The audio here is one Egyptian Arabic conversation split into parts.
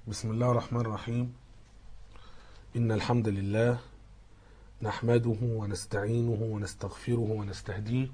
بسم الله الرحمن الرحيم إن الحمد لله نحمده ونستعينه ونستغفره ونستهديه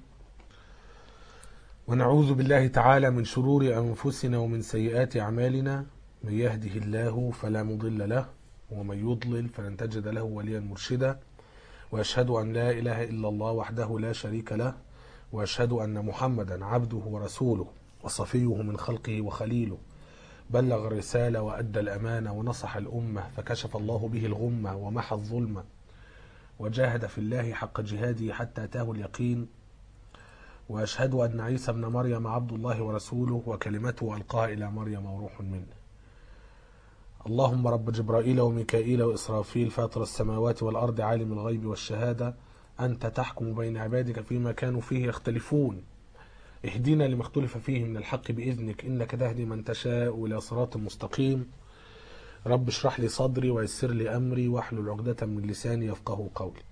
ونعوذ بالله تعالى من شرور أنفسنا ومن سيئات أعمالنا من يهده الله فلا مضل له ومن يضلل فلن تجد له وليا مرشدا وأشهد أن لا إله إلا الله وحده لا شريك له وأشهد أن محمدا عبده ورسوله وصفيه من خلقه وخليله بلغ الرسالة وأدى الأمانة ونصح الأمة فكشف الله به الغمة ومحى الظلمة وجاهد في الله حق جهاده حتى أتاه اليقين وأشهد أن عيسى ابن مريم عبد الله ورسوله وكلمته ألقاها إلى مريم وروح منه اللهم رب جبرائيل وميكائيل وإسرافيل فاطر السماوات والأرض عالم الغيب والشهادة أنت تحكم بين عبادك فيما كانوا فيه يختلفون اهدنا لما اختلف فيه من الحق بإذنك إنك تهدي من تشاء إلى صراط مستقيم رب اشرح لي صدري ويسر لي أمري واحلل عقدة من لساني يفقه قولي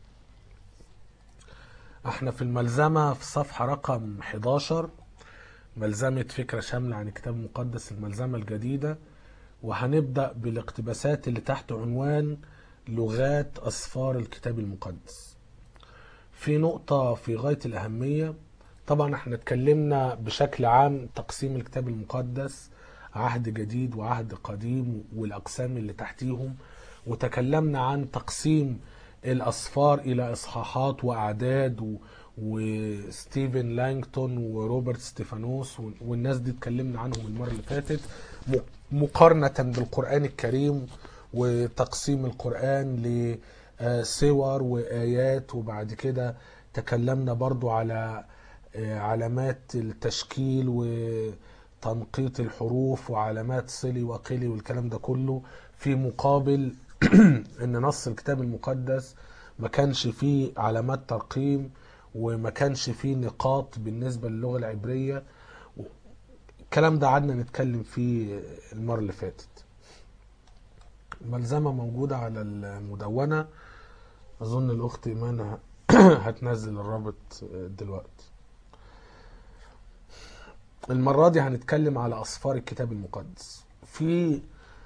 احنا في الملزمة في صفحة رقم 11 ملزمة فكرة شاملة عن الكتاب المقدس الملزمة الجديدة وهنبدأ بالاقتباسات اللي تحت عنوان لغات أسفار الكتاب المقدس في نقطة في غاية الأهمية طبعا احنا اتكلمنا بشكل عام تقسيم الكتاب المقدس عهد جديد وعهد قديم والأقسام اللي تحتيهم وتكلمنا عن تقسيم الأصفار إلى إصحاحات وأعداد و... وستيفن لانجتون وروبرت ستيفانوس والناس دي اتكلمنا عنهم المرة اللي فاتت مقارنة بالقرآن الكريم وتقسيم القرآن لسور وآيات وبعد كده تكلمنا برضو على علامات التشكيل وتنقيط الحروف وعلامات صلي وقلي والكلام ده كله في مقابل ان نص الكتاب المقدس ما كانش فيه علامات ترقيم وما كانش فيه نقاط بالنسبة للغة العبرية الكلام ده قعدنا نتكلم فيه المرة اللي فاتت الملزمة موجودة على المدونة أظن الأخت إيمان هتنزل الرابط دلوقتي المرة دي هنتكلم على أصفار الكتاب المقدس في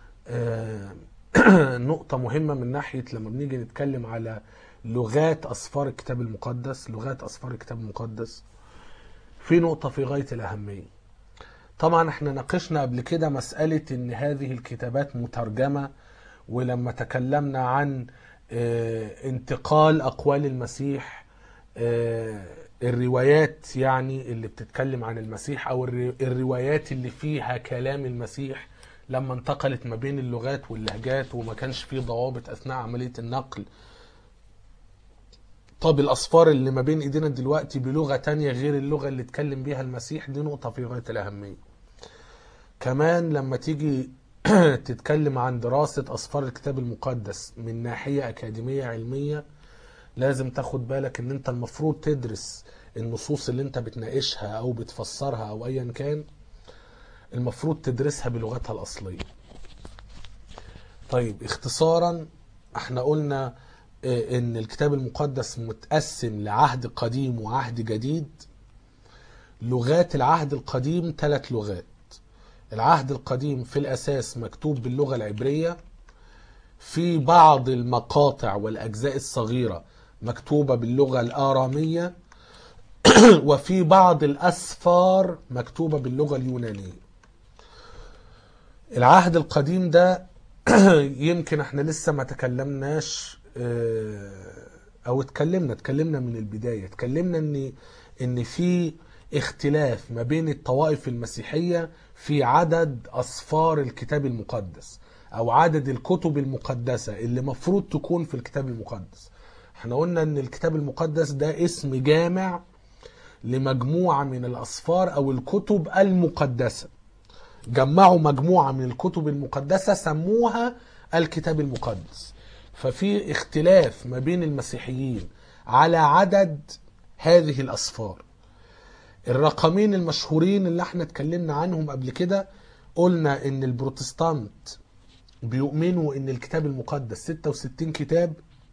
نقطة مهمة من ناحية لما بنيجي نتكلم على لغات أصفار الكتاب المقدس لغات أصفار الكتاب المقدس في نقطة في غاية الأهمية طبعا احنا ناقشنا قبل كده مسألة ان هذه الكتابات مترجمة ولما تكلمنا عن انتقال أقوال المسيح الروايات يعني اللي بتتكلم عن المسيح او الروايات اللي فيها كلام المسيح لما انتقلت ما بين اللغات واللهجات وما كانش فيه ضوابط اثناء عمليه النقل طب الاصفار اللي ما بين ايدينا دلوقتي بلغه تانية غير اللغه اللي اتكلم بيها المسيح دي نقطه في غايه الاهميه كمان لما تيجي تتكلم عن دراسه اصفار الكتاب المقدس من ناحيه اكاديميه علميه لازم تاخد بالك ان انت المفروض تدرس النصوص اللي انت بتناقشها او بتفسرها او ايا كان المفروض تدرسها بلغتها الاصليه طيب اختصارا احنا قلنا ان الكتاب المقدس متقسم لعهد قديم وعهد جديد لغات العهد القديم ثلاث لغات العهد القديم في الاساس مكتوب باللغه العبريه في بعض المقاطع والاجزاء الصغيره مكتوبة باللغة الآرامية وفي بعض الأسفار مكتوبة باللغة اليونانية العهد القديم ده يمكن احنا لسه ما تكلمناش او اتكلمنا اتكلمنا من البداية اتكلمنا ان ان في اختلاف ما بين الطوائف المسيحية في عدد أسفار الكتاب المقدس أو عدد الكتب المقدسة اللي مفروض تكون في الكتاب المقدس احنا قلنا ان الكتاب المقدس ده اسم جامع لمجموعة من الأصفار أو الكتب المقدسة جمعوا مجموعة من الكتب المقدسة سموها الكتاب المقدس ففي اختلاف ما بين المسيحيين على عدد هذه الأصفار الرقمين المشهورين اللي احنا اتكلمنا عنهم قبل كده قلنا ان البروتستانت بيؤمنوا ان الكتاب المقدس 66 كتاب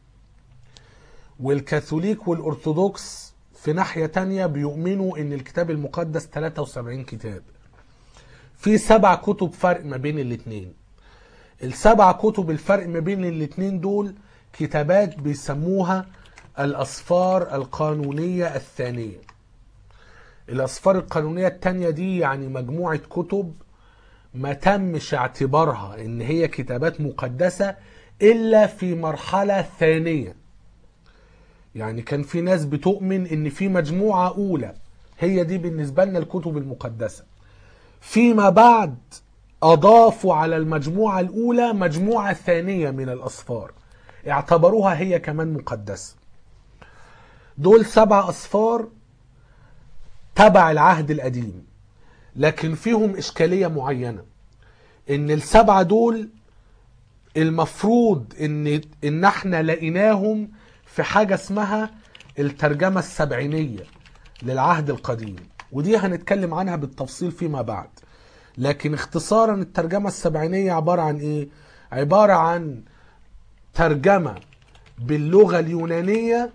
والكاثوليك والأرثوذكس في ناحية تانية بيؤمنوا ان الكتاب المقدس 73 كتاب في سبع كتب فرق ما بين الاتنين السبع كتب الفرق ما بين الاتنين دول كتابات بيسموها الأسفار القانونية الثانية الأسفار القانونية التانية دي يعني مجموعة كتب ما تمش اعتبارها ان هي كتابات مقدسة الا في مرحلة ثانية يعني كان في ناس بتؤمن ان في مجموعة اولى هي دي بالنسبة لنا الكتب المقدسة فيما بعد اضافوا على المجموعة الاولى مجموعة ثانية من الاسفار اعتبروها هي كمان مقدسة دول سبع اسفار تبع العهد القديم لكن فيهم اشكاليه معينه ان السبعه دول المفروض ان ان احنا لقيناهم في حاجه اسمها الترجمه السبعينيه للعهد القديم ودي هنتكلم عنها بالتفصيل فيما بعد لكن اختصارا الترجمه السبعينيه عباره عن ايه عباره عن ترجمه باللغه اليونانيه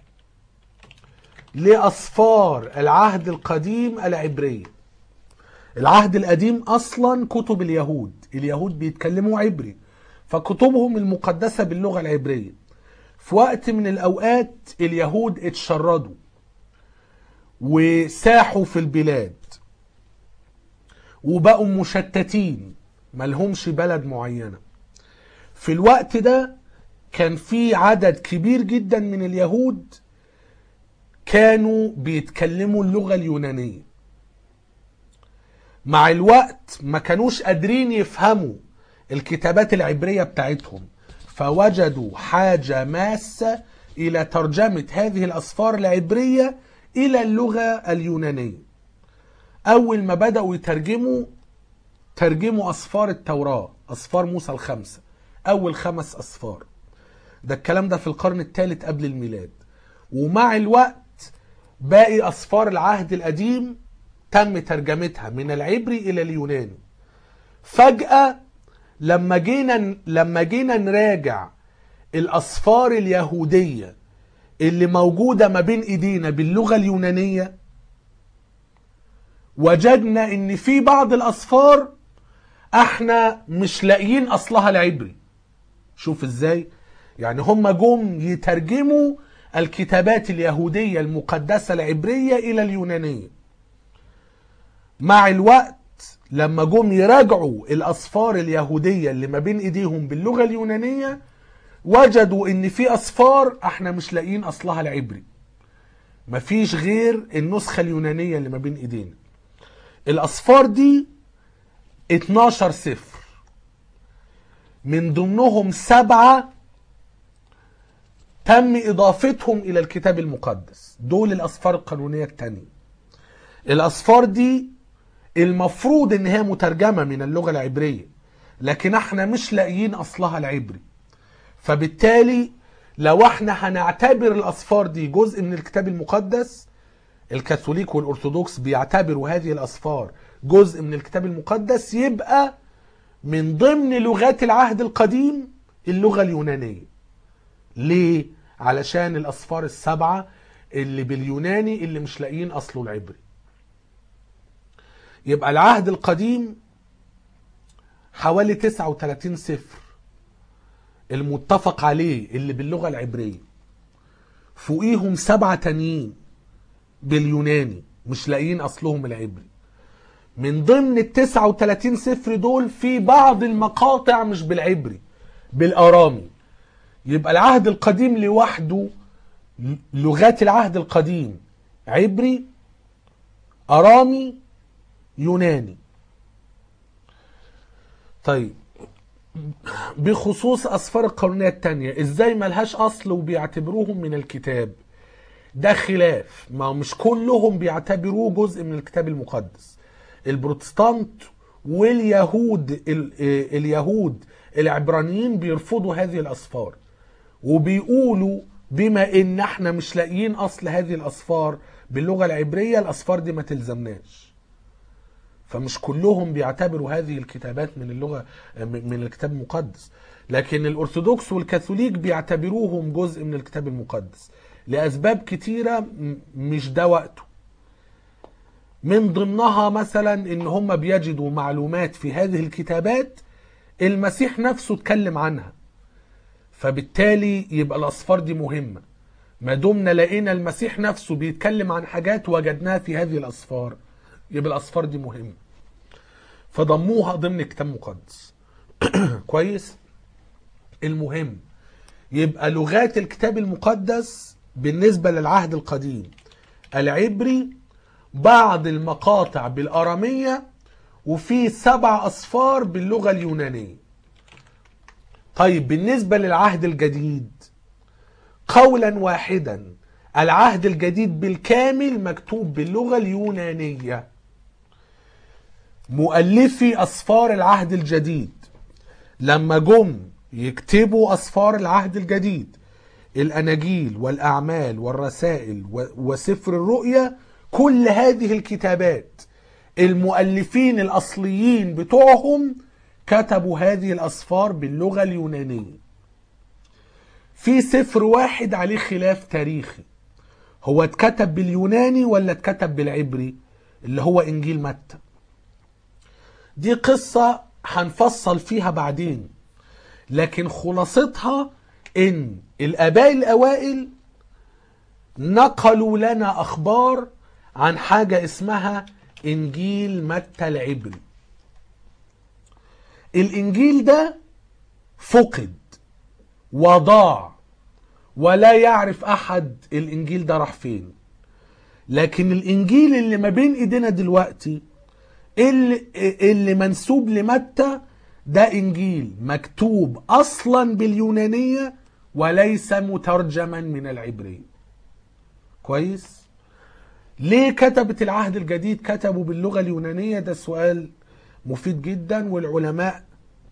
لاسفار العهد القديم العبريه العهد القديم اصلا كتب اليهود اليهود بيتكلموا عبري فكتبهم المقدسة باللغة العبرية في وقت من الاوقات اليهود اتشردوا وساحوا في البلاد وبقوا مشتتين ملهمش بلد معينة في الوقت ده كان في عدد كبير جدا من اليهود كانوا بيتكلموا اللغة اليونانية مع الوقت ما كانوش قادرين يفهموا الكتابات العبرية بتاعتهم فوجدوا حاجة ماسة إلى ترجمة هذه الأسفار العبرية إلى اللغة اليونانية أول ما بدأوا يترجموا ترجموا أسفار التوراة أسفار موسى الخمسة أول خمس أسفار ده الكلام ده في القرن الثالث قبل الميلاد ومع الوقت باقي أسفار العهد القديم تم ترجمتها من العبري الى اليوناني فجأة لما جينا لما جينا نراجع الاسفار اليهودية اللي موجودة ما بين ايدينا باللغة اليونانية وجدنا ان في بعض الاسفار احنا مش لاقيين اصلها العبري شوف ازاي يعني هم جم يترجموا الكتابات اليهودية المقدسة العبرية الى اليونانية مع الوقت لما جم يراجعوا الاسفار اليهوديه اللي ما بين ايديهم باللغه اليونانيه وجدوا ان في اسفار احنا مش لاقيين اصلها العبري مفيش غير النسخه اليونانيه اللي ما بين ايدينا الاسفار دي 12 سفر من ضمنهم سبعه تم اضافتهم الى الكتاب المقدس دول الاسفار القانونيه الثانيه الاسفار دي المفروض ان هي مترجمه من اللغه العبريه لكن احنا مش لاقيين اصلها العبري فبالتالي لو احنا هنعتبر الاسفار دي جزء من الكتاب المقدس الكاثوليك والارثوذكس بيعتبروا هذه الاسفار جزء من الكتاب المقدس يبقى من ضمن لغات العهد القديم اللغه اليونانيه ليه علشان الاسفار السبعه اللي باليوناني اللي مش لاقيين اصله العبري يبقى العهد القديم حوالي 39 سفر المتفق عليه اللي باللغة العبرية فوقيهم سبعة تانيين باليوناني مش لاقيين أصلهم العبري من ضمن ال 39 سفر دول في بعض المقاطع مش بالعبري بالأرامي يبقى العهد القديم لوحده لغات العهد القديم عبري أرامي يوناني طيب بخصوص أسفار القرنية التانية إزاي ملهاش أصل وبيعتبروهم من الكتاب ده خلاف ما مش كلهم بيعتبروه جزء من الكتاب المقدس البروتستانت واليهود ال- اليهود العبرانيين بيرفضوا هذه الأسفار وبيقولوا بما ان احنا مش لاقيين اصل هذه الاسفار باللغه العبريه الاسفار دي ما تلزمناش فمش كلهم بيعتبروا هذه الكتابات من اللغه من الكتاب المقدس لكن الارثوذكس والكاثوليك بيعتبروهم جزء من الكتاب المقدس لاسباب كتيره م- مش ده وقته من ضمنها مثلا ان هم بيجدوا معلومات في هذه الكتابات المسيح نفسه اتكلم عنها فبالتالي يبقى الأصفار دي مهمة ما دمنا لقينا المسيح نفسه بيتكلم عن حاجات وجدناها في هذه الأصفار يبقى الأصفار دي مهمة فضموها ضمن كتاب مقدس كويس المهم يبقى لغات الكتاب المقدس بالنسبة للعهد القديم العبري بعض المقاطع بالأرامية وفي سبع أصفار باللغة اليونانية طيب بالنسبة للعهد الجديد قولا واحدا العهد الجديد بالكامل مكتوب باللغة اليونانية مؤلفي أصفار العهد الجديد لما جم يكتبوا أصفار العهد الجديد الأناجيل والأعمال والرسائل و- وسفر الرؤيا كل هذه الكتابات المؤلفين الأصليين بتوعهم كتبوا هذه الأصفار باللغة اليونانية في سفر واحد عليه خلاف تاريخي هو اتكتب باليوناني ولا اتكتب بالعبري اللي هو إنجيل متى دي قصة هنفصل فيها بعدين لكن خلاصتها ان الاباء الاوائل نقلوا لنا اخبار عن حاجة اسمها انجيل متى العبري الانجيل ده فقد وضاع ولا يعرف احد الانجيل ده راح فين لكن الانجيل اللي ما بين ايدينا دلوقتي اللي, اللي منسوب لمتى ده انجيل مكتوب اصلا باليونانيه وليس مترجما من العبريه كويس ليه كتبة العهد الجديد كتبوا باللغة اليونانية ده سؤال مفيد جدا والعلماء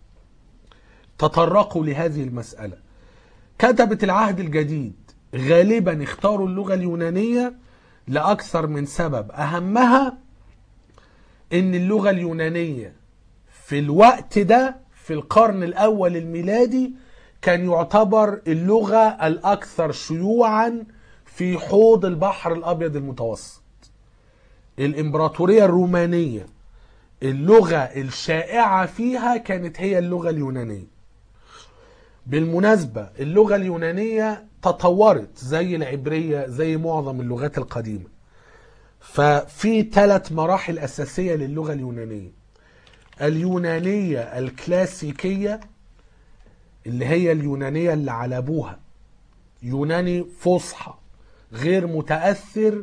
تطرقوا لهذه المسألة كتبة العهد الجديد غالبا اختاروا اللغة اليونانية لأكثر من سبب أهمها ان اللغة اليونانية في الوقت ده في القرن الاول الميلادي كان يعتبر اللغة الاكثر شيوعا في حوض البحر الابيض المتوسط الامبراطورية الرومانية اللغة الشائعة فيها كانت هي اللغة اليونانية بالمناسبة اللغة اليونانية تطورت زي العبرية زي معظم اللغات القديمة ففي ثلاث مراحل أساسية للغة اليونانية اليونانية الكلاسيكية اللي هي اليونانية اللي على أبوها يوناني فصحى غير متأثر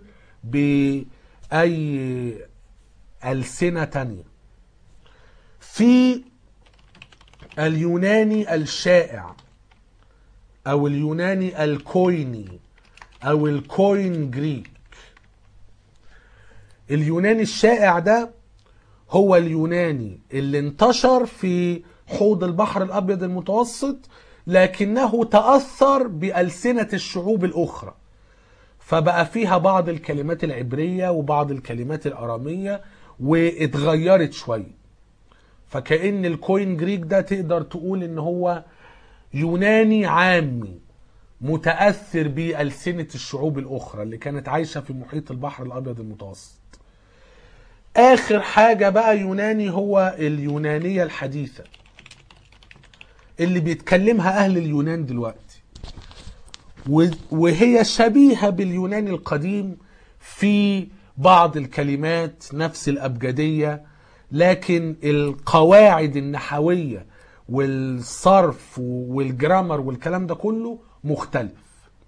بأي ألسنة تانية في اليوناني الشائع أو اليوناني الكويني أو الكوين جريك اليوناني الشائع ده هو اليوناني اللي انتشر في حوض البحر الابيض المتوسط لكنه تاثر بالسنه الشعوب الاخرى فبقى فيها بعض الكلمات العبريه وبعض الكلمات الاراميه واتغيرت شويه فكأن الكوين جريك ده تقدر تقول ان هو يوناني عامي متأثر بألسنة الشعوب الأخرى اللي كانت عايشة في محيط البحر الأبيض المتوسط آخر حاجة بقى يوناني هو اليونانية الحديثة اللي بيتكلمها أهل اليونان دلوقتي و- وهي شبيهة باليوناني القديم في بعض الكلمات نفس الأبجدية لكن القواعد النحوية والصرف والجرامر والكلام ده كله مختلف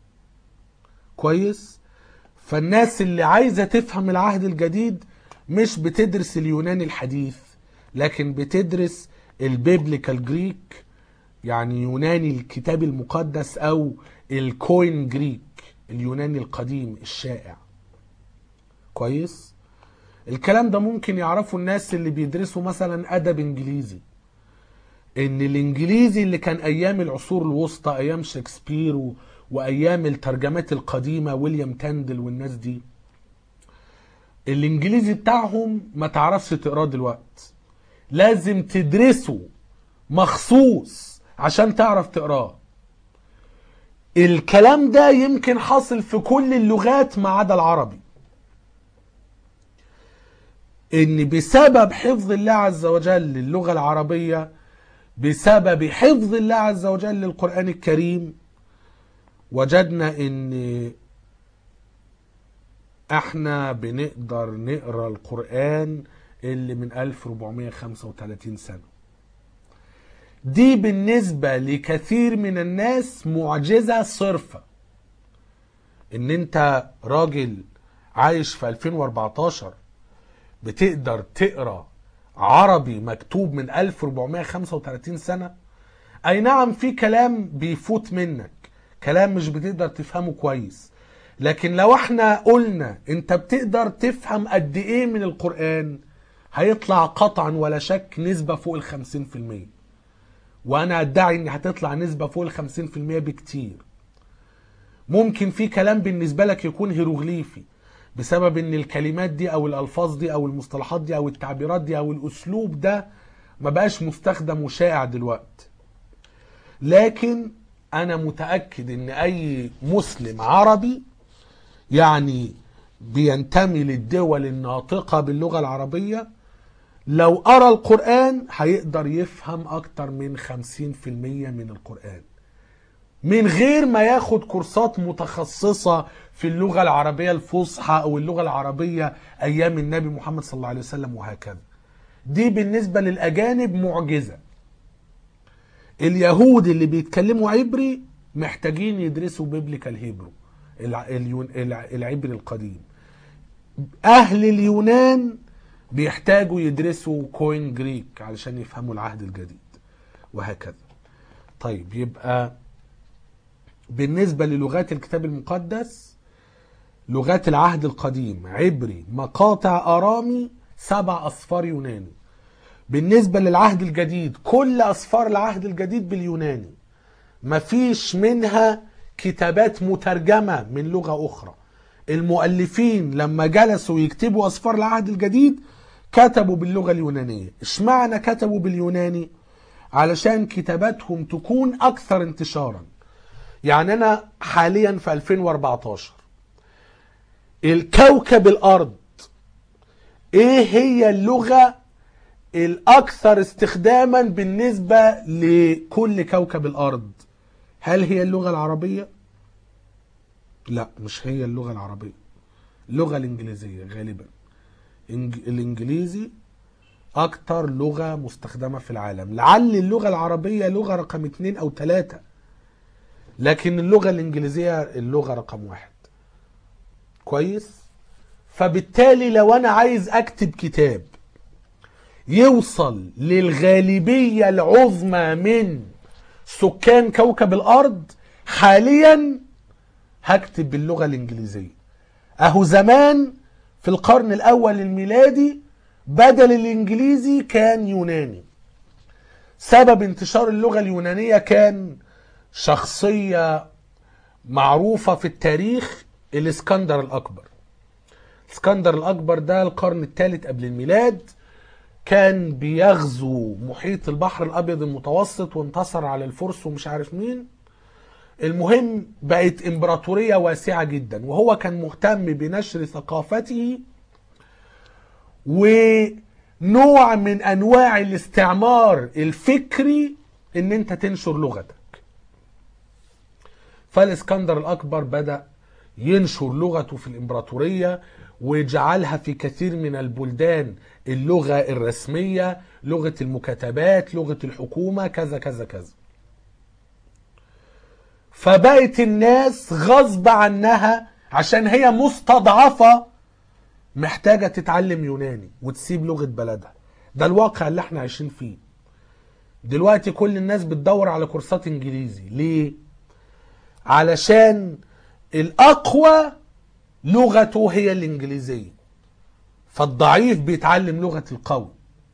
كويس فالناس اللي عايزة تفهم العهد الجديد مش بتدرس اليوناني الحديث لكن بتدرس البيبليكال جريك يعني يوناني الكتاب المقدس او الكوين جريك اليوناني القديم الشائع كويس الكلام ده ممكن يعرفه الناس اللي بيدرسوا مثلا ادب انجليزي ان الانجليزي اللي كان ايام العصور الوسطى ايام شكسبير و... وايام الترجمات القديمه ويليام تاندل والناس دي الانجليزي بتاعهم ما تعرفش تقراه دلوقتي لازم تدرسه مخصوص عشان تعرف تقراه الكلام ده يمكن حاصل في كل اللغات ما عدا العربي ان بسبب حفظ الله عز وجل اللغة العربية بسبب حفظ الله عز وجل للقرآن الكريم وجدنا ان احنا بنقدر نقرا القرآن اللي من 1435 سنة دي بالنسبة لكثير من الناس معجزة صرفة ان انت راجل عايش في 2014 بتقدر تقرا عربي مكتوب من 1435 سنة اي نعم في كلام بيفوت منك كلام مش بتقدر تفهمه كويس لكن لو احنا قلنا انت بتقدر تفهم قد ايه من القرآن هيطلع قطعا ولا شك نسبة فوق الخمسين في المية وانا ادعي ان هتطلع نسبة فوق الخمسين في المية بكتير ممكن في كلام بالنسبة لك يكون هيروغليفي بسبب ان الكلمات دي او الالفاظ دي او المصطلحات دي او التعبيرات دي او الاسلوب ده ما بقاش مستخدم وشائع دلوقتي لكن انا متأكد ان اي مسلم عربي يعني بينتمي للدول الناطقة باللغة العربية لو قرأ القرآن هيقدر يفهم أكتر من 50% من القرآن من غير ما ياخد كورسات متخصصة في اللغة العربية الفصحى أو اللغة العربية أيام النبي محمد صلى الله عليه وسلم وهكذا دي بالنسبة للأجانب معجزة اليهود اللي بيتكلموا عبري محتاجين يدرسوا بيبليكال هيبرو الع- اليون- الع- العبري القديم أهل اليونان بيحتاجوا يدرسوا كوين جريك علشان يفهموا العهد الجديد وهكذا طيب يبقى بالنسبة للغات الكتاب المقدس لغات العهد القديم عبري مقاطع أرامي سبع أصفار يوناني بالنسبة للعهد الجديد كل أصفار العهد الجديد باليوناني مفيش منها كتابات مترجمة من لغة أخرى المؤلفين لما جلسوا يكتبوا أصفار العهد الجديد كتبوا باللغة اليونانية اشمعنى كتبوا باليوناني علشان كتاباتهم تكون أكثر انتشارا يعني أنا حاليا في 2014 الكوكب الأرض إيه هي اللغة الأكثر استخداما بالنسبة لكل كوكب الأرض هل هي اللغة العربية؟ لا مش هي اللغة العربية اللغة الإنجليزية غالبا إنج... الإنجليزي أكتر لغة مستخدمة في العالم لعل اللغة العربية لغة رقم اتنين أو تلاتة لكن اللغة الإنجليزية اللغة رقم واحد كويس فبالتالي لو أنا عايز أكتب كتاب يوصل للغالبية العظمى من سكان كوكب الأرض حاليا هكتب باللغة الإنجليزية أهو زمان في القرن الأول الميلادي بدل الإنجليزي كان يوناني سبب انتشار اللغة اليونانية كان شخصية معروفة في التاريخ الإسكندر الأكبر الإسكندر الأكبر ده القرن الثالث قبل الميلاد كان بيغزو محيط البحر الأبيض المتوسط وانتصر على الفرس ومش عارف مين المهم بقت امبراطورية واسعة جدا وهو كان مهتم بنشر ثقافته ونوع من انواع الاستعمار الفكري ان انت تنشر لغتك فالاسكندر الاكبر بدأ ينشر لغته في الامبراطورية وجعلها في كثير من البلدان اللغة الرسمية لغة المكاتبات لغة الحكومة كذا كذا كذا فبقت الناس غصب عنها عشان هي مستضعفة محتاجة تتعلم يوناني وتسيب لغة بلدها ده الواقع اللي احنا عايشين فيه دلوقتي كل الناس بتدور على كورسات انجليزي ليه علشان الاقوى لغته هي الانجليزية فالضعيف بيتعلم لغة القوي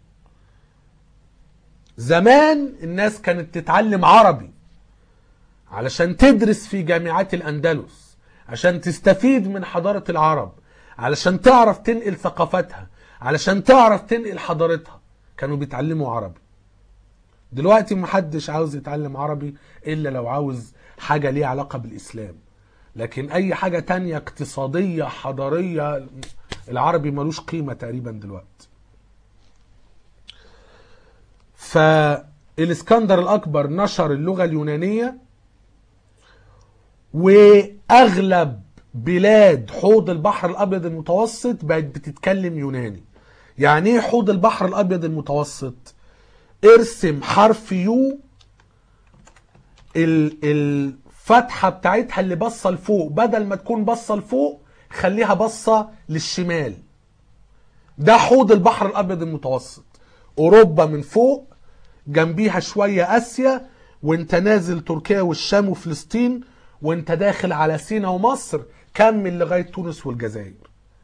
زمان الناس كانت تتعلم عربي علشان تدرس في جامعات الأندلس عشان تستفيد من حضارة العرب علشان تعرف تنقل ثقافتها علشان تعرف تنقل حضارتها كانوا بيتعلموا عربي دلوقتي محدش عاوز يتعلم عربي إلا لو عاوز حاجة ليها علاقة بالإسلام لكن أي حاجة تانية اقتصادية حضارية العربي ملوش قيمة تقريبا دلوقتي الاسكندر الاكبر نشر اللغه اليونانيه واغلب بلاد حوض البحر الابيض المتوسط بقت بتتكلم يوناني يعني ايه حوض البحر الابيض المتوسط ارسم حرف يو ال- الفتحه بتاعتها اللي باصه لفوق بدل ما تكون باصه لفوق خليها باصه للشمال ده حوض البحر الابيض المتوسط اوروبا من فوق جنبيها شويه اسيا وانت نازل تركيا والشام وفلسطين وانت داخل على سينا ومصر كمل لغايه تونس والجزائر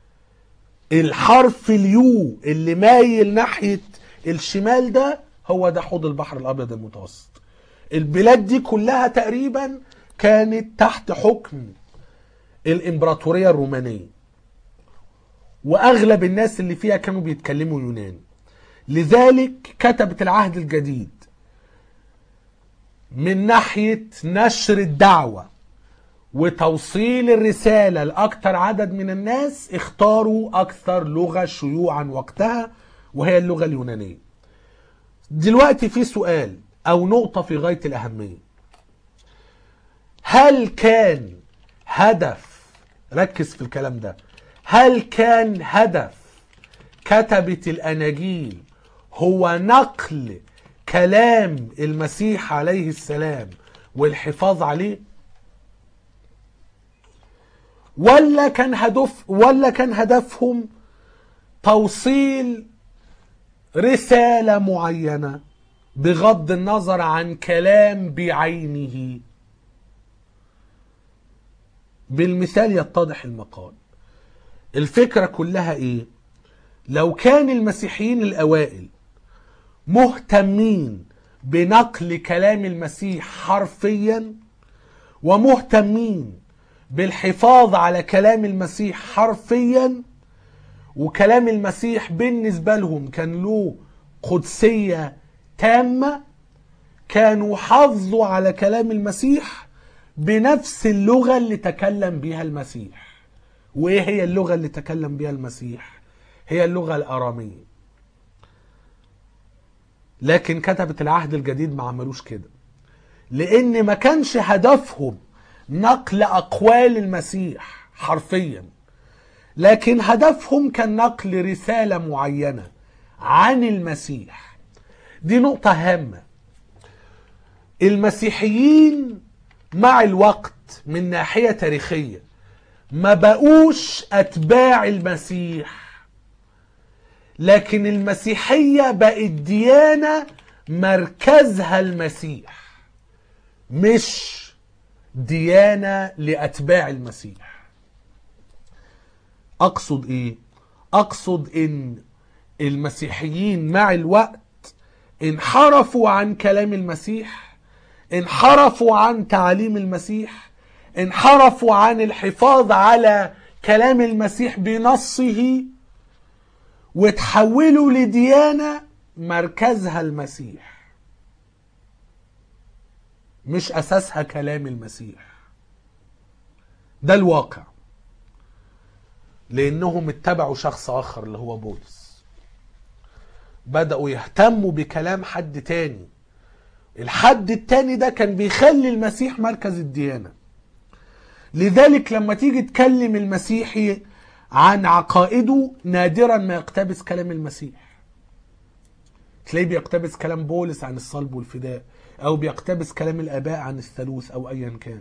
الحرف اليو اللي مايل ناحيه الشمال ده هو ده حوض البحر الابيض المتوسط البلاد دي كلها تقريبا كانت تحت حكم الامبراطوريه الرومانيه واغلب الناس اللي فيها كانوا بيتكلموا يوناني لذلك كتبت العهد الجديد من ناحيه نشر الدعوه وتوصيل الرساله لاكثر عدد من الناس اختاروا اكثر لغه شيوعا وقتها وهي اللغه اليونانيه دلوقتي في سؤال او نقطه في غايه الاهميه هل كان هدف ركز في الكلام ده هل كان هدف كتبة الأناجيل هو نقل كلام المسيح عليه السلام والحفاظ عليه ولا كان هدف ولا كان هدفهم توصيل رسالة معينة بغض النظر عن كلام بعينه بالمثال يتضح المقال الفكرة كلها ايه لو كان المسيحيين الاوائل مهتمين بنقل كلام المسيح حرفيا ومهتمين بالحفاظ على كلام المسيح حرفيا وكلام المسيح بالنسبة لهم كان له قدسية تامة كانوا حافظوا على كلام المسيح بنفس اللغة اللي تكلم بها المسيح وايه هي اللغة اللي تكلم بها المسيح هي اللغة الارامية لكن كتبة العهد الجديد ما عملوش كده لان ما كانش هدفهم نقل اقوال المسيح حرفيا لكن هدفهم كان نقل رسالة معينة عن المسيح دي نقطة هامة المسيحيين مع الوقت من ناحية تاريخية ما بقوش أتباع المسيح لكن المسيحية بقت ديانة مركزها المسيح مش ديانة لأتباع المسيح أقصد إيه؟ أقصد إن المسيحيين مع الوقت انحرفوا عن كلام المسيح انحرفوا عن تعاليم المسيح انحرفوا عن الحفاظ على كلام المسيح بنصه وتحولوا لديانة مركزها المسيح مش أساسها كلام المسيح ده الواقع لأنهم اتبعوا شخص آخر اللي هو بولس بدأوا يهتموا بكلام حد تاني الحد التاني ده كان بيخلي المسيح مركز الديانة لذلك لما تيجي تكلم المسيحي عن عقائده نادرا ما يقتبس كلام المسيح تلاقيه بيقتبس كلام بولس عن الصلب والفداء او بيقتبس كلام الاباء عن الثالوث او ايا كان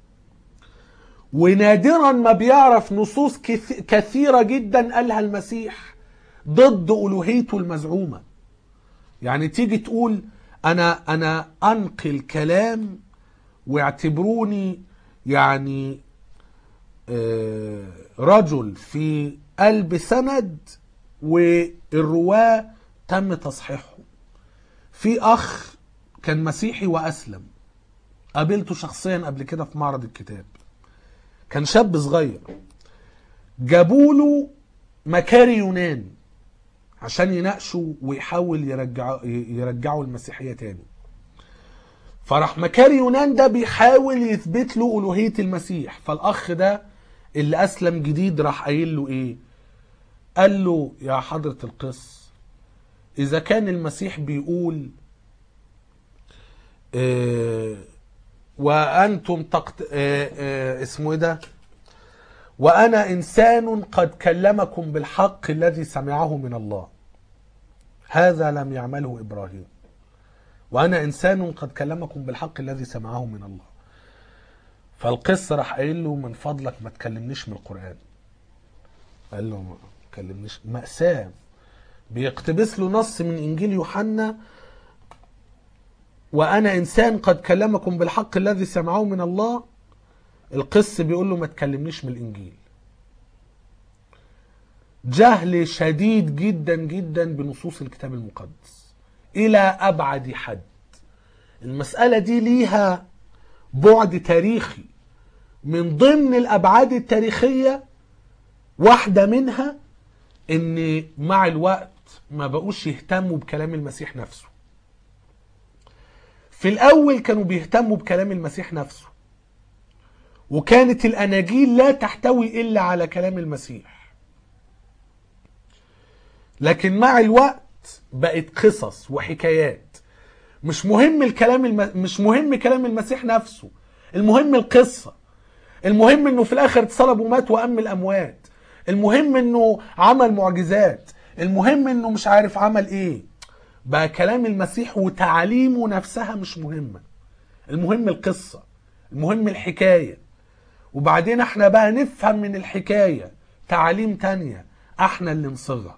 ونادرا ما بيعرف نصوص كث- كثيرة جدا قالها المسيح ضد ألوهيته المزعومة يعني تيجي تقول أنا أنا أنقل كلام واعتبروني يعني آه، رجل في قلب سند والرواة تم تصحيحه في أخ كان مسيحي وأسلم قابلته شخصيا قبل كده في معرض الكتاب كان شاب صغير جابوا له مكاري يونان عشان يناقشوا ويحاول يرجعوا يرجعوا المسيحيه تاني فراح مكاري يونان ده بيحاول يثبت له الوهيه المسيح فالاخ ده اللي اسلم جديد راح قايل له ايه قال له يا حضره القس اذا كان المسيح بيقول آه، وأنتم تقت... آه، آه، اسمه إيه ده وأنا إنسان قد كلمكم بالحق الذي سمعه من الله هذا لم يعمله إبراهيم وأنا إنسان قد كلمكم بالحق الذي سمعه من الله فالقصة راح قايل له من فضلك ما تكلمنيش من القرآن قال له ما تكلمنيش مأساة بيقتبس له نص من إنجيل يوحنا وأنا إنسان قد كلمكم بالحق الذي سمعه من الله القس بيقول له ما تكلمنيش من الإنجيل جهل شديد جدا جدا بنصوص الكتاب المقدس إلى أبعد حد المسألة دي ليها بعد تاريخي من ضمن الأبعاد التاريخية واحدة منها إن مع الوقت ما بقوش يهتموا بكلام المسيح نفسه في الأول كانوا بيهتموا بكلام المسيح نفسه وكانت الأناجيل لا تحتوي إلا على كلام المسيح لكن مع الوقت بقت قصص وحكايات مش مهم الكلام الم... مش مهم كلام المسيح نفسه المهم القصة المهم انه في الاخر اتصلب ومات وام الاموات المهم انه عمل معجزات المهم انه مش عارف عمل ايه بقى كلام المسيح وتعاليمه نفسها مش مهمة المهم القصة المهم الحكاية وبعدين احنا بقى نفهم من الحكاية تعاليم تانية احنا اللي نصغها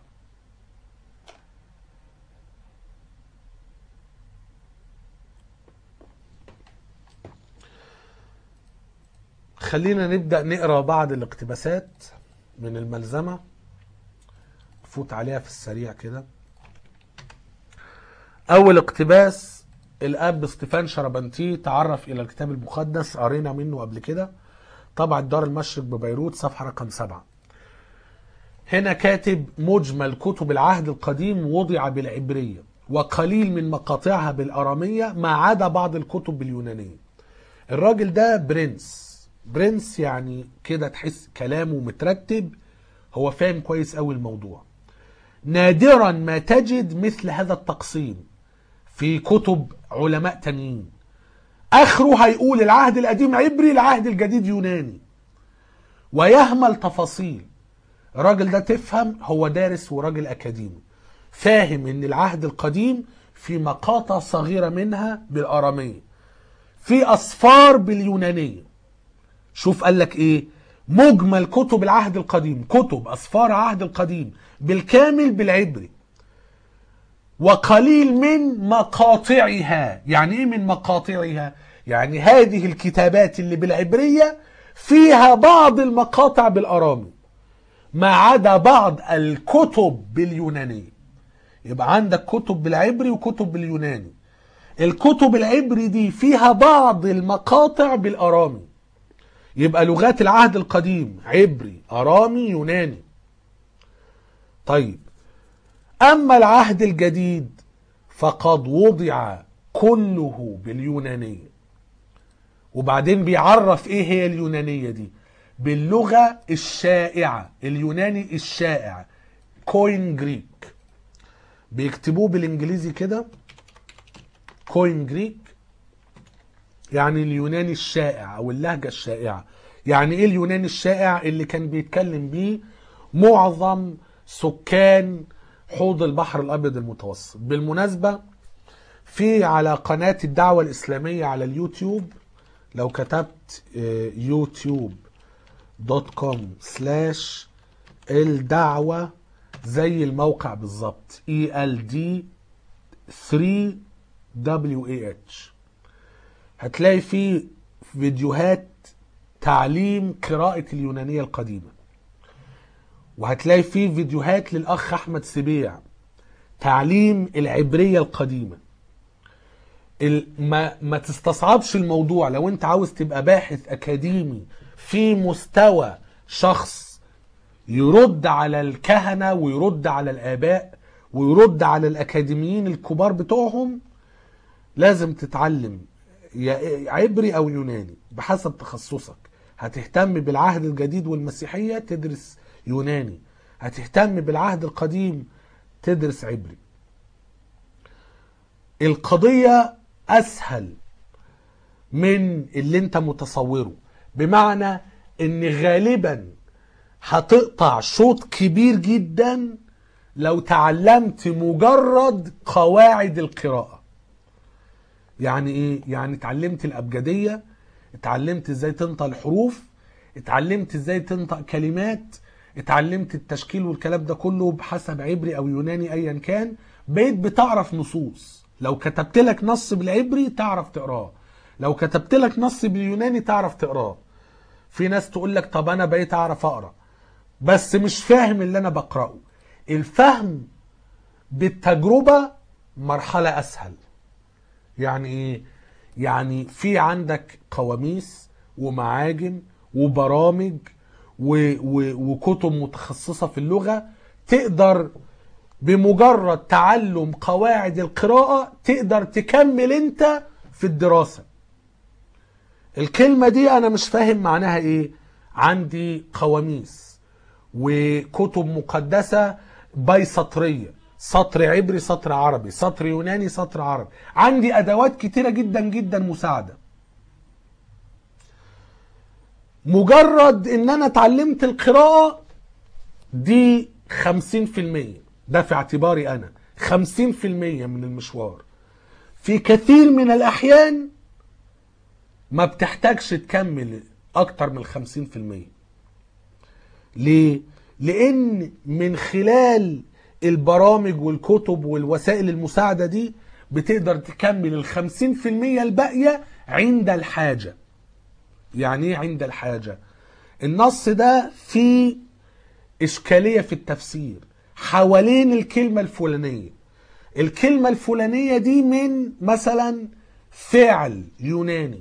خلينا نبدأ نقرأ بعض الاقتباسات من الملزمة فوت عليها في السريع كده أول اقتباس الأب ستيفان شربنتي تعرف إلى الكتاب المقدس قرينا منه قبل كده طبعا دار المشرق ببيروت صفحة رقم سبعة هنا كاتب مجمل كتب العهد القديم وضع بالعبرية وقليل من مقاطعها بالأرامية ما عدا بعض الكتب باليونانية الراجل ده برنس برنس يعني كده تحس كلامه مترتب هو فاهم كويس قوي الموضوع نادرا ما تجد مثل هذا التقسيم في كتب علماء تانيين اخره هيقول العهد القديم عبري العهد الجديد يوناني ويهمل تفاصيل الراجل ده تفهم هو دارس وراجل اكاديمي فاهم ان العهد القديم في مقاطع صغيرة منها بالارامية في اصفار باليونانية شوف قال لك ايه مجمل كتب العهد القديم كتب اصفار العهد القديم بالكامل بالعبري وقليل من مقاطعها يعني ايه من مقاطعها يعني هذه الكتابات اللي بالعبرية فيها بعض المقاطع بالارامي ما عدا بعض الكتب باليونانية يبقى عندك كتب بالعبري وكتب باليوناني الكتب العبري دي فيها بعض المقاطع بالارامي يبقى لغات العهد القديم عبري ارامي يوناني طيب اما العهد الجديد فقد وضع كله باليونانيه وبعدين بيعرف ايه هي اليونانيه دي باللغه الشائعه اليوناني الشائع كوين جريك بيكتبوه بالانجليزي كده كوين جريك يعني اليوناني الشائع او اللهجه الشائعه يعني ايه اليوناني الشائع اللي كان بيتكلم بيه معظم سكان حوض البحر الابيض المتوسط بالمناسبه في على قناه الدعوه الاسلاميه على اليوتيوب لو كتبت يوتيوب دوت كوم سلاش الدعوه زي الموقع بالظبط اي ال دي 3 دبليو اي اتش هتلاقي فيه فيديوهات تعليم قراءة اليونانية القديمة وهتلاقي فيه فيديوهات للأخ أحمد سبيع تعليم العبرية القديمة ما, ما تستصعبش الموضوع لو انت عاوز تبقى باحث أكاديمي في مستوى شخص يرد على الكهنة ويرد على الآباء ويرد على الأكاديميين الكبار بتوعهم لازم تتعلم يا عبري او يوناني بحسب تخصصك هتهتم بالعهد الجديد والمسيحية تدرس يوناني هتهتم بالعهد القديم تدرس عبري القضية اسهل من اللي انت متصوره بمعنى ان غالبا هتقطع شوط كبير جدا لو تعلمت مجرد قواعد القراءة يعني ايه يعني اتعلمت الابجدية اتعلمت ازاي تنطق الحروف اتعلمت ازاي تنطق كلمات اتعلمت التشكيل والكلام ده كله بحسب عبري او يوناني ايا كان بقيت بتعرف نصوص لو كتبت لك نص بالعبري تعرف تقراه لو كتبت لك نص باليوناني تعرف تقراه في ناس تقول لك طب انا بقيت اعرف اقرا بس مش فاهم اللي انا بقراه الفهم بالتجربه مرحله اسهل يعني ايه يعني في عندك قواميس ومعاجم وبرامج و و وكتب متخصصه في اللغه تقدر بمجرد تعلم قواعد القراءه تقدر تكمل انت في الدراسه الكلمه دي انا مش فاهم معناها ايه عندي قواميس وكتب مقدسه بيسطريه سطر عبري سطر عربي سطر يوناني سطر عربي عندي ادوات كتيره جدا جدا مساعده مجرد ان انا اتعلمت القراءه دي 50% ده في اعتباري انا 50% من المشوار في كثير من الاحيان ما بتحتاجش تكمل اكتر من 50% ليه لان من خلال البرامج والكتب والوسائل المساعدة دي بتقدر تكمل الخمسين في المية الباقية عند الحاجة يعني ايه عند الحاجة النص ده فيه إشكالية في التفسير حوالين الكلمة الفلانية الكلمة الفلانية دي من مثلا فعل يوناني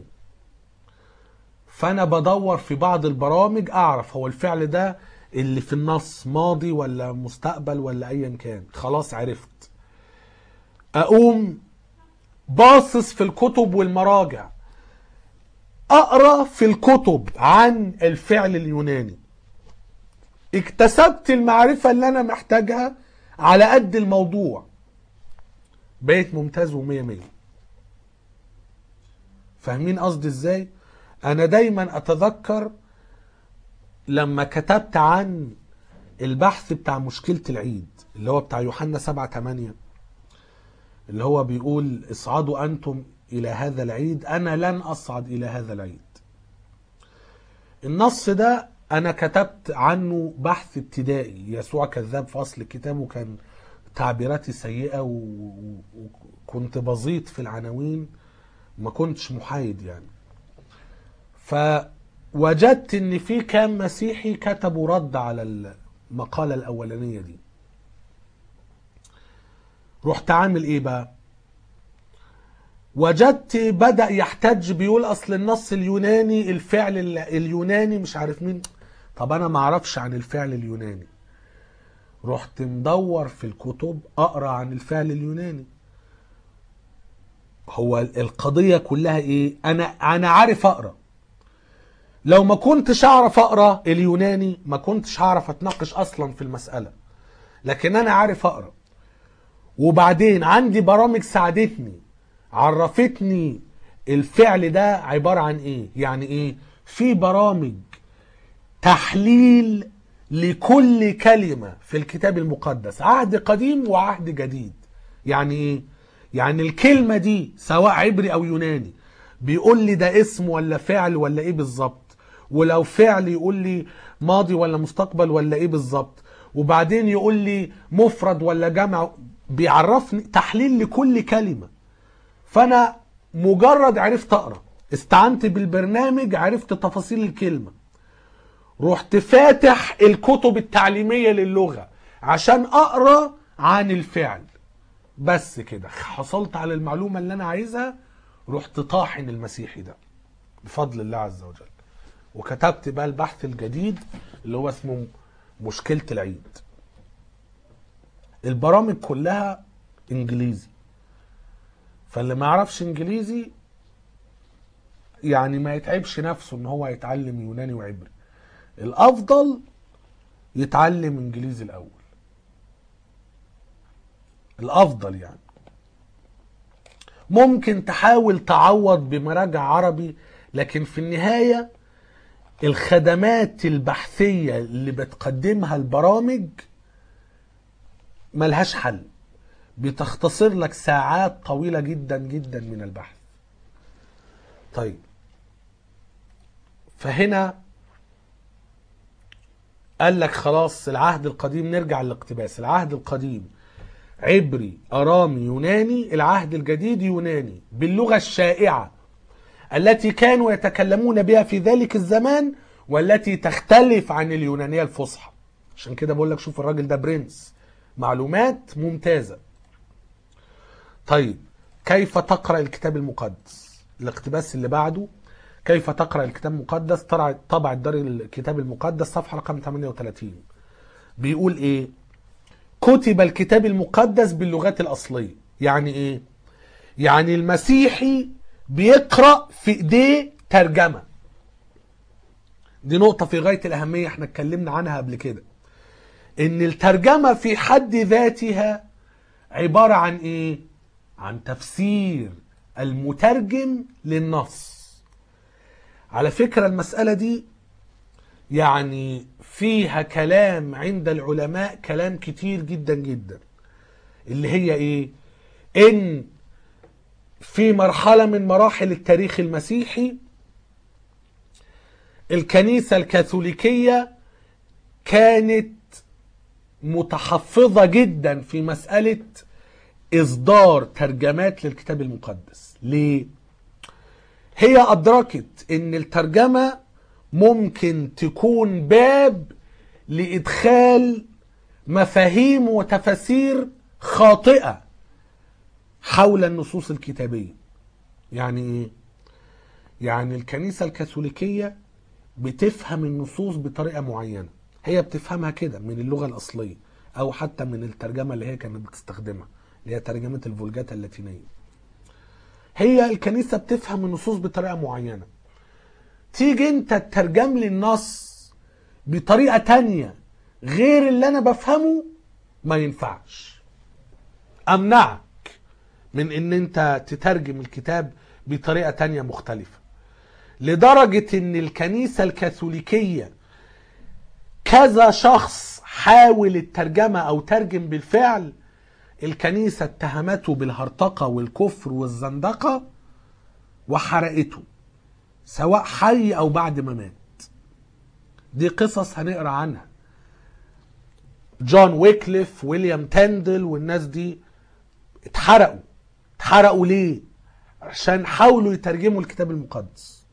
فأنا بدور في بعض البرامج أعرف هو الفعل ده اللي في النص ماضي ولا مستقبل ولا ايا كان خلاص عرفت اقوم باصص في الكتب والمراجع اقرا في الكتب عن الفعل اليوناني اكتسبت المعرفة اللي انا محتاجها على قد الموضوع بقيت ممتاز ومية مية فاهمين قصدي ازاي انا دايما اتذكر لما كتبت عن البحث بتاع مشكلة العيد اللي هو بتاع يوحنا 7 8 اللي هو بيقول اصعدوا أنتم إلى هذا العيد أنا لن أصعد إلى هذا العيد النص ده أنا كتبت عنه بحث ابتدائي يسوع كذاب في أصل الكتاب وكان تعبيراتي سيئة وكنت بزيط في العناوين ما كنتش محايد يعني ف وجدت ان في كام مسيحي كتبوا رد على المقالة الاولانية دي رحت عامل ايه بقى وجدت بدأ يحتج بيقول اصل النص اليوناني الفعل اليوناني مش عارف مين طب انا ما اعرفش عن الفعل اليوناني رحت مدور في الكتب اقرا عن الفعل اليوناني هو القضية كلها ايه انا انا عارف اقرا لو ما كنتش اعرف اقرا اليوناني ما كنتش هعرف اتناقش اصلا في المساله لكن انا عارف اقرا وبعدين عندي برامج ساعدتني عرفتني الفعل ده عباره عن ايه يعني ايه في برامج تحليل لكل كلمه في الكتاب المقدس عهد قديم وعهد جديد يعني ايه يعني الكلمه دي سواء عبري او يوناني بيقول لي ده اسم ولا فعل ولا ايه بالظبط ولو فعل يقول لي ماضي ولا مستقبل ولا ايه بالظبط وبعدين يقول لي مفرد ولا جمع بيعرفني تحليل لكل كلمة فانا مجرد عرفت اقرا استعنت بالبرنامج عرفت تفاصيل الكلمة رحت فاتح الكتب التعليمية للغة عشان اقرا عن الفعل بس كده حصلت على المعلومة اللي انا عايزها رحت طاحن المسيحي ده بفضل الله عز وجل وكتبت بقى البحث الجديد اللي هو اسمه مشكلة العيد البرامج كلها انجليزي فاللي ما يعرفش انجليزي يعني ما يتعبش نفسه ان هو يتعلم يوناني وعبري الافضل يتعلم انجليزي الاول الافضل يعني ممكن تحاول تعوض بمراجع عربي لكن في النهاية الخدمات البحثية اللي بتقدمها البرامج ملهاش حل بتختصر لك ساعات طويلة جدا جدا من البحث طيب فهنا قال لك خلاص العهد القديم نرجع للاقتباس العهد القديم عبري ارامي يوناني العهد الجديد يوناني باللغه الشائعه التي كانوا يتكلمون بها في ذلك الزمان والتي تختلف عن اليونانيه الفصحى عشان كده بقول لك شوف الراجل ده برنس معلومات ممتازه طيب كيف تقرا الكتاب المقدس الاقتباس اللي بعده كيف تقرا الكتاب المقدس طبع طبع دار الكتاب المقدس صفحه رقم 38 بيقول ايه كتب الكتاب المقدس باللغات الاصليه يعني ايه يعني المسيحي بيقرا في ايديه ترجمه دي نقطه في غايه الاهميه احنا اتكلمنا عنها قبل كده ان الترجمه في حد ذاتها عباره عن ايه عن تفسير المترجم للنص على فكرة المسألة دي يعني فيها كلام عند العلماء كلام كتير جدا جدا اللي هي ايه ان في مرحلة من مراحل التاريخ المسيحي الكنيسة الكاثوليكية كانت متحفظة جدا في مسألة إصدار ترجمات للكتاب المقدس ليه؟ هي أدركت إن الترجمة ممكن تكون باب لإدخال مفاهيم وتفاسير خاطئة حول النصوص الكتابية يعني إيه؟ يعني الكنيسة الكاثوليكية بتفهم النصوص بطريقة معينة هي بتفهمها كده من اللغة الأصلية أو حتى من الترجمة اللي هي كانت بتستخدمها اللي هي ترجمة الفولجاتا اللاتينية هي الكنيسة بتفهم النصوص بطريقة معينة تيجي انت تترجم لي النص بطريقة تانية غير اللي انا بفهمه ما ينفعش امنعك من ان انت تترجم الكتاب بطريقة تانية مختلفة لدرجة ان الكنيسة الكاثوليكية كذا شخص حاول الترجمة او ترجم بالفعل الكنيسة اتهمته بالهرطقة والكفر والزندقة وحرقته سواء حي أو بعد ما مات دي قصص هنقرا عنها جون ويكليف ويليام تندل والناس دي اتحرقوا اتحرقوا ليه عشان حاولوا يترجموا الكتاب المقدس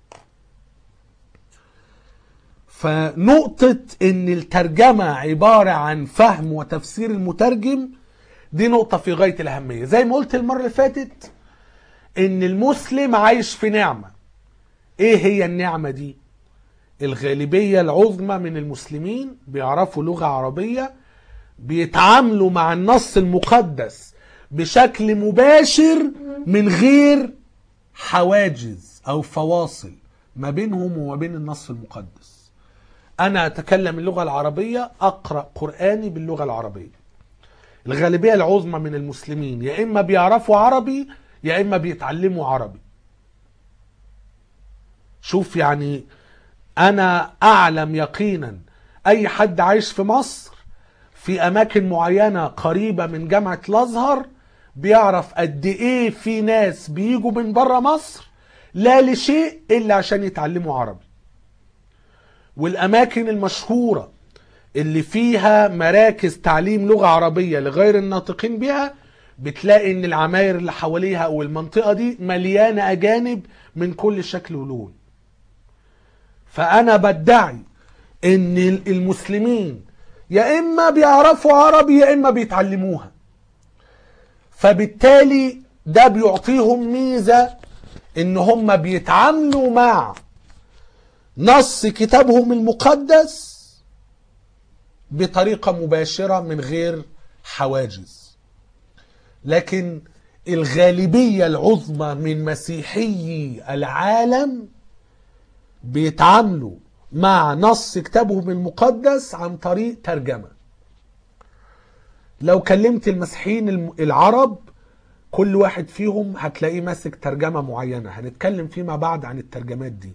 فنقطة ان الترجمة عبارة عن فهم وتفسير المترجم دي نقطة في غاية الأهمية زي ما قلت المرة اللي فاتت إن المسلم عايش في نعمة إيه هي النعمة دي؟ الغالبية العظمى من المسلمين بيعرفوا لغة عربية بيتعاملوا مع النص المقدس بشكل مباشر من غير حواجز أو فواصل ما بينهم وما بين النص المقدس أنا أتكلم اللغة العربية أقرأ قرآني باللغة العربية الغالبية العظمى من المسلمين يا إما بيعرفوا عربي يا إما بيتعلموا عربي شوف يعني أنا أعلم يقينا أي حد عايش في مصر في أماكن معينة قريبة من جامعة الأزهر بيعرف قد إيه في ناس بيجوا من بره مصر لا لشيء إلا عشان يتعلموا عربي والأماكن المشهورة اللي فيها مراكز تعليم لغة عربية لغير الناطقين بها بتلاقي ان العماير اللي حواليها او المنطقة دي مليانة اجانب من كل شكل ولون فانا بدعي ان المسلمين يا اما بيعرفوا عربي يا اما بيتعلموها فبالتالي ده بيعطيهم ميزة ان هم بيتعاملوا مع نص كتابهم المقدس بطريقة مباشرة من غير حواجز لكن الغالبية العظمى من مسيحيي العالم بيتعاملوا مع نص كتابهم المقدس عن طريق ترجمة لو كلمت المسيحيين العرب كل واحد فيهم هتلاقيه ماسك ترجمة معينة هنتكلم فيما بعد عن الترجمات دي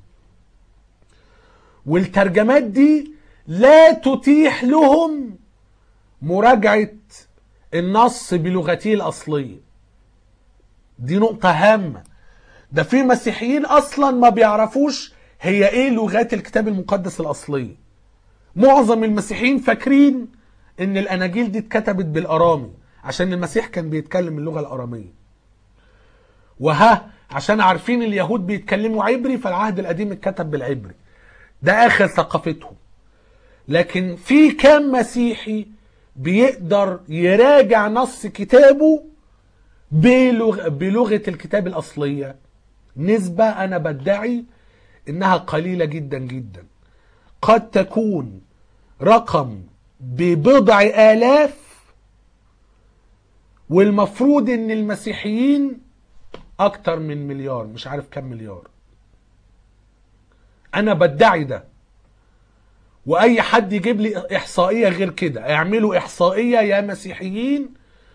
والترجمات دي لا تتيح لهم مراجعة النص بلغته الأصلية دي نقطة هامة ده في مسيحيين أصلا ما بيعرفوش هي إيه لغات الكتاب المقدس الأصلية معظم المسيحيين فاكرين إن الأناجيل دي اتكتبت بالأرامي عشان المسيح كان بيتكلم اللغة الأرامية وها عشان عارفين اليهود بيتكلموا عبري فالعهد القديم اتكتب بالعبري ده آخر ثقافتهم لكن في كام مسيحي بيقدر يراجع نص كتابه بلغ... بلغة الكتاب الأصلية نسبة أنا بدعي إنها قليلة جدا جدا قد تكون رقم ببضع آلاف والمفروض إن المسيحيين أكتر من مليار مش عارف كم مليار أنا بدعي ده واي حد يجيب لي احصائيه غير كده اعملوا احصائيه يا مسيحيين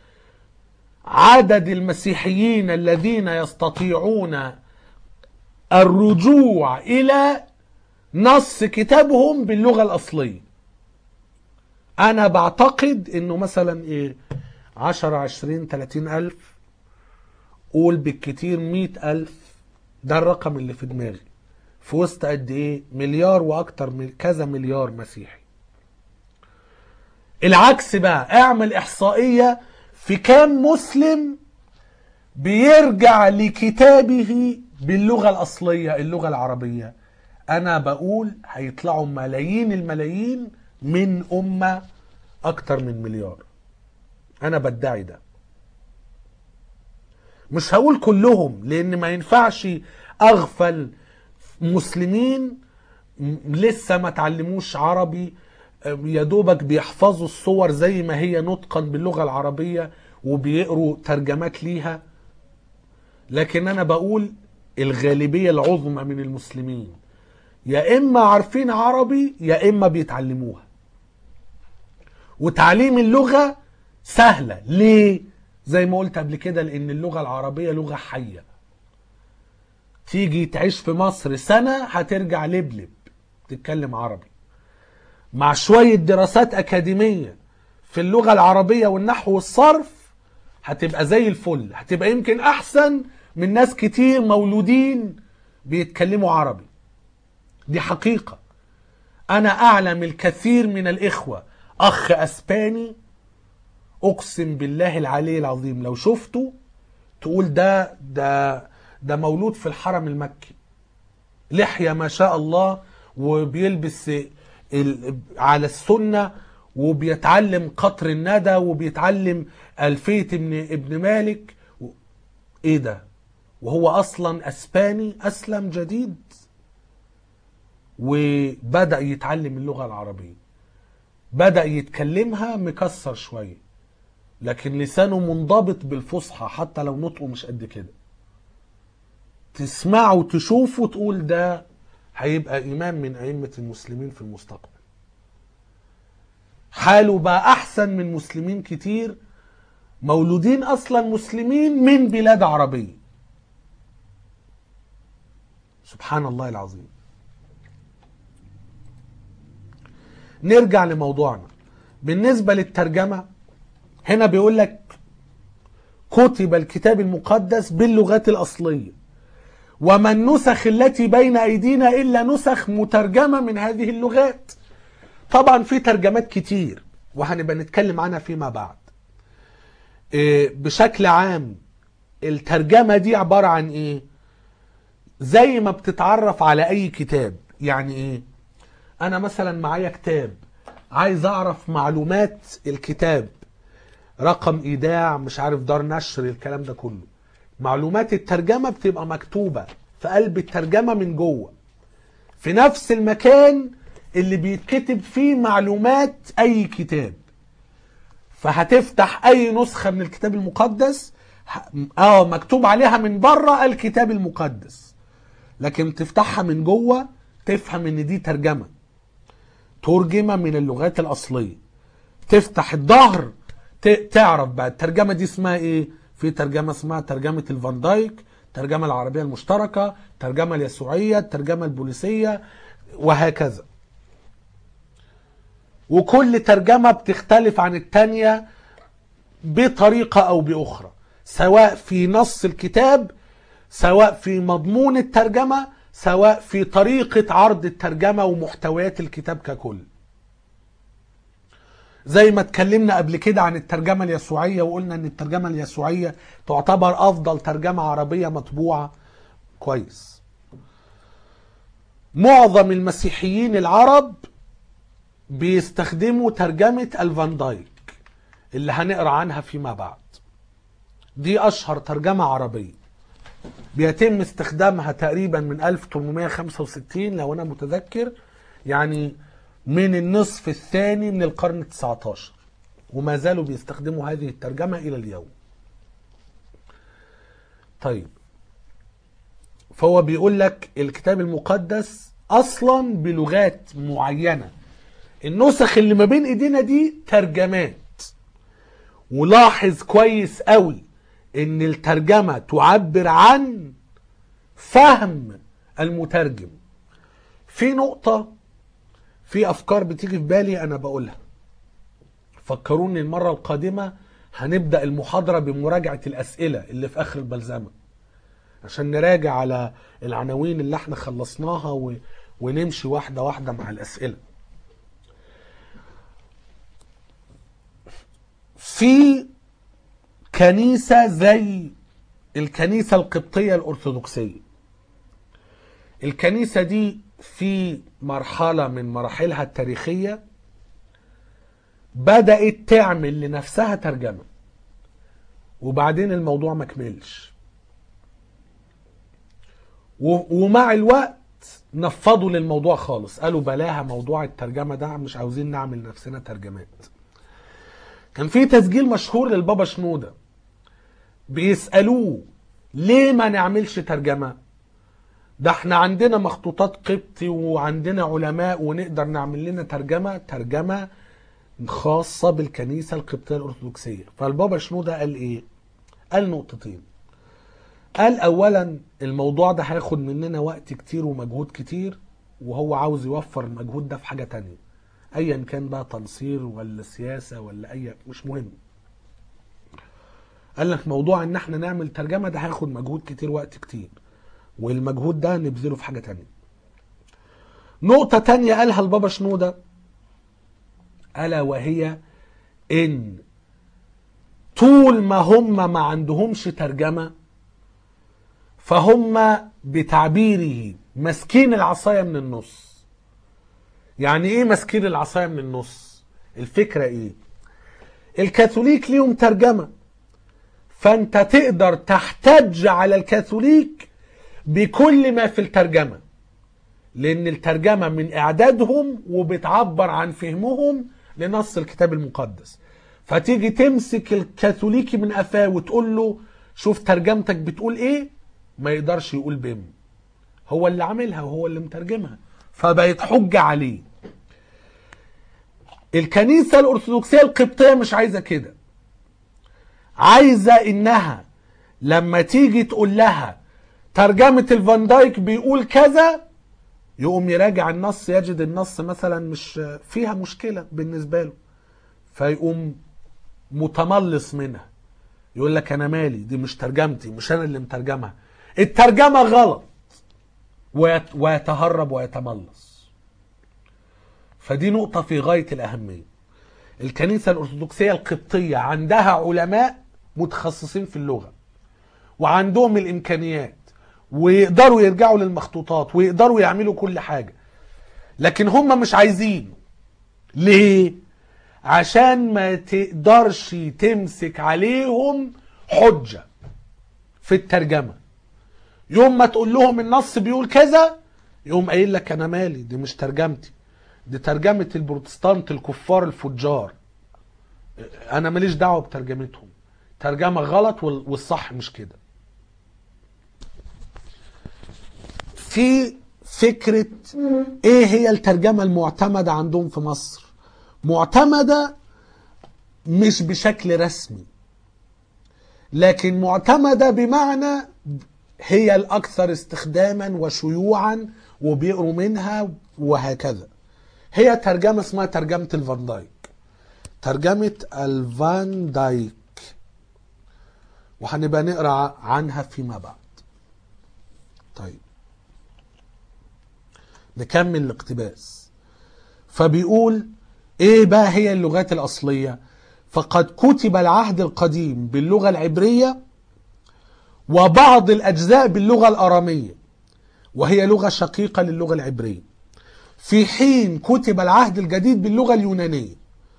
عدد المسيحيين الذين يستطيعون الرجوع الى نص كتابهم باللغه الاصليه انا بعتقد انه مثلا ايه 10 20 30 الف قول بالكتير 100 الف ده الرقم اللي في دماغي في وسط قد ايه مليار واكتر من كذا مليار مسيحي العكس بقى اعمل احصائية في كام مسلم بيرجع لكتابه باللغة الاصلية اللغة العربية انا بقول هيطلعوا ملايين الملايين من امة اكتر من مليار انا بدعي ده مش هقول كلهم لان ما ينفعش اغفل مسلمين لسه ما تعلموش عربي يا دوبك بيحفظوا الصور زي ما هي نطقا باللغة العربية وبيقروا ترجمات ليها لكن انا بقول الغالبية العظمى من المسلمين يا اما عارفين عربي يا اما بيتعلموها وتعليم اللغة سهلة ليه زي ما قلت قبل كده لان اللغة العربية لغة حية تيجي تعيش في مصر سنة هترجع لبلب تتكلم عربي مع شوية دراسات أكاديمية في اللغة العربية والنحو والصرف هتبقى زي الفل هتبقى يمكن أحسن من ناس كتير مولودين بيتكلموا عربي دي حقيقة أنا أعلم الكثير من الإخوة أخ أسباني أقسم بالله العلي العظيم لو شفته تقول ده ده ده مولود في الحرم المكي لحية ما شاء الله وبيلبس ال- على السنة وبيتعلم قطر الندى وبيتعلم ألفية ابن, ابن مالك و- ايه ده وهو اصلا اسباني اسلم جديد وبدأ يتعلم اللغة العربية بدأ يتكلمها مكسر شوية لكن لسانه منضبط بالفصحى حتى لو نطقه مش قد كده تسمعه وتشوفه تقول ده هيبقى إمام من أئمة المسلمين في المستقبل حاله بقى أحسن من مسلمين كتير مولودين أصلا مسلمين من بلاد عربية سبحان الله العظيم نرجع لموضوعنا بالنسبة للترجمة هنا بيقول لك كتب الكتاب المقدس باللغات الأصلية وما النسخ التي بين أيدينا إلا نسخ مترجمة من هذه اللغات طبعا في ترجمات كتير وهنبقى نتكلم عنها فيما بعد إيه، بشكل عام الترجمة دي عبارة عن ايه زي ما بتتعرف على اي كتاب يعني ايه انا مثلا معايا كتاب عايز اعرف معلومات الكتاب رقم ايداع مش عارف دار نشر الكلام ده كله معلومات الترجمة بتبقى مكتوبة في قلب الترجمة من جوه في نفس المكان اللي بيتكتب فيه معلومات اي كتاب فهتفتح اي نسخة من الكتاب المقدس ه- اه مكتوب عليها من بره الكتاب المقدس لكن تفتحها من جوه تفهم ان دي ترجمة ترجمة من اللغات الاصلية تفتح الظهر ت- تعرف بقى الترجمة دي اسمها ايه في ترجمة اسمها ترجمة الفان دايك الترجمة العربية المشتركة الترجمة اليسوعية الترجمة البوليسية وهكذا وكل ترجمة بتختلف عن التانية بطريقة أو بأخرى سواء في نص الكتاب سواء في مضمون الترجمة سواء في طريقة عرض الترجمة ومحتويات الكتاب ككل زي ما اتكلمنا قبل كده عن الترجمة اليسوعية وقلنا ان الترجمة اليسوعية تعتبر افضل ترجمة عربية مطبوعة كويس معظم المسيحيين العرب بيستخدموا ترجمة الفان دايك اللي هنقرا عنها فيما بعد دي اشهر ترجمة عربية بيتم استخدامها تقريبا من 1865 لو انا متذكر يعني من النصف الثاني من القرن ال 19 وما زالوا بيستخدموا هذه الترجمة إلى اليوم طيب فهو بيقول لك الكتاب المقدس أصلا بلغات معينة النسخ اللي ما بين ايدينا دي ترجمات ولاحظ كويس قوي ان الترجمة تعبر عن فهم المترجم في نقطة في افكار بتيجي في بالي انا بقولها فكروني المرة القادمة هنبدأ المحاضرة بمراجعة الأسئلة اللي في آخر البلزمة عشان نراجع على العناوين اللي احنا خلصناها و... ونمشي واحدة واحدة مع الأسئلة في كنيسة زي الكنيسة القبطية الأرثوذكسية الكنيسة دي في مرحلة من مراحلها التاريخية بدأت تعمل لنفسها ترجمة وبعدين الموضوع ما كملش و- ومع الوقت نفضوا للموضوع خالص قالوا بلاها موضوع الترجمة ده مش عاوزين نعمل نفسنا ترجمات كان في تسجيل مشهور للبابا شنودة بيسألوه ليه ما نعملش ترجمة ده احنا عندنا مخطوطات قبطي وعندنا علماء ونقدر نعمل لنا ترجمة ترجمة خاصة بالكنيسة القبطية الأرثوذكسية فالبابا شنودة قال ايه قال نقطتين قال اولا الموضوع ده هياخد مننا وقت كتير ومجهود كتير وهو عاوز يوفر المجهود ده في حاجة تانية ايا كان بقى تنصير ولا سياسة ولا اي مش مهم قال لك موضوع ان احنا نعمل ترجمة ده هياخد مجهود كتير وقت كتير والمجهود ده نبذله في حاجة تانية نقطة تانية قالها البابا شنودة ألا وهي إن طول ما هم ما عندهمش ترجمة فهم بتعبيره ماسكين العصاية من النص يعني ايه ماسكين العصاية من النص الفكرة ايه الكاثوليك ليهم ترجمة فانت تقدر تحتج على الكاثوليك بكل ما في الترجمة لان الترجمة من اعدادهم وبتعبر عن فهمهم لنص الكتاب المقدس فتيجي تمسك الكاثوليكي من قفاه وتقول له شوف ترجمتك بتقول ايه ما يقدرش يقول بم هو اللي عاملها وهو اللي مترجمها فبقت حجة عليه الكنيسة الأرثوذكسية القبطية مش عايزة كده عايزة إنها لما تيجي تقول لها ترجمة الفان دايك بيقول كذا يقوم يراجع النص يجد النص مثلا مش فيها مشكلة بالنسبة له فيقوم متملص منها يقول لك انا مالي دي مش ترجمتي مش انا اللي مترجمها الترجمة غلط ويت- ويتهرب ويتملص فدي نقطة في غاية الأهمية الكنيسة الأرثوذكسية القبطية عندها علماء متخصصين في اللغة وعندهم الإمكانيات ويقدروا يرجعوا للمخطوطات ويقدروا يعملوا كل حاجة لكن هم مش عايزين ليه؟ عشان ما تقدرش تمسك عليهم حجة في الترجمة يوم ما تقول لهم النص بيقول كذا يقوم قايل لك انا مالي دي مش ترجمتي دي ترجمة البروتستانت الكفار الفجار انا ماليش دعوة بترجمتهم ترجمة غلط وال- والصح مش كده في فكرة ايه هي الترجمة المعتمدة عندهم في مصر معتمدة مش بشكل رسمي لكن معتمدة بمعنى هي الأكثر استخداما وشيوعا وبيقروا منها وهكذا هي ترجمة اسمها ترجمة الفان دايك ترجمة الفان دايك وهنبقى نقرا عنها فيما بعد طيب نكمل الاقتباس فبيقول ايه بقى هي اللغات الاصليه فقد كتب العهد القديم باللغه العبريه وبعض الاجزاء باللغه الاراميه وهي لغه شقيقه للغه العبريه في حين كتب العهد الجديد باللغه اليونانيه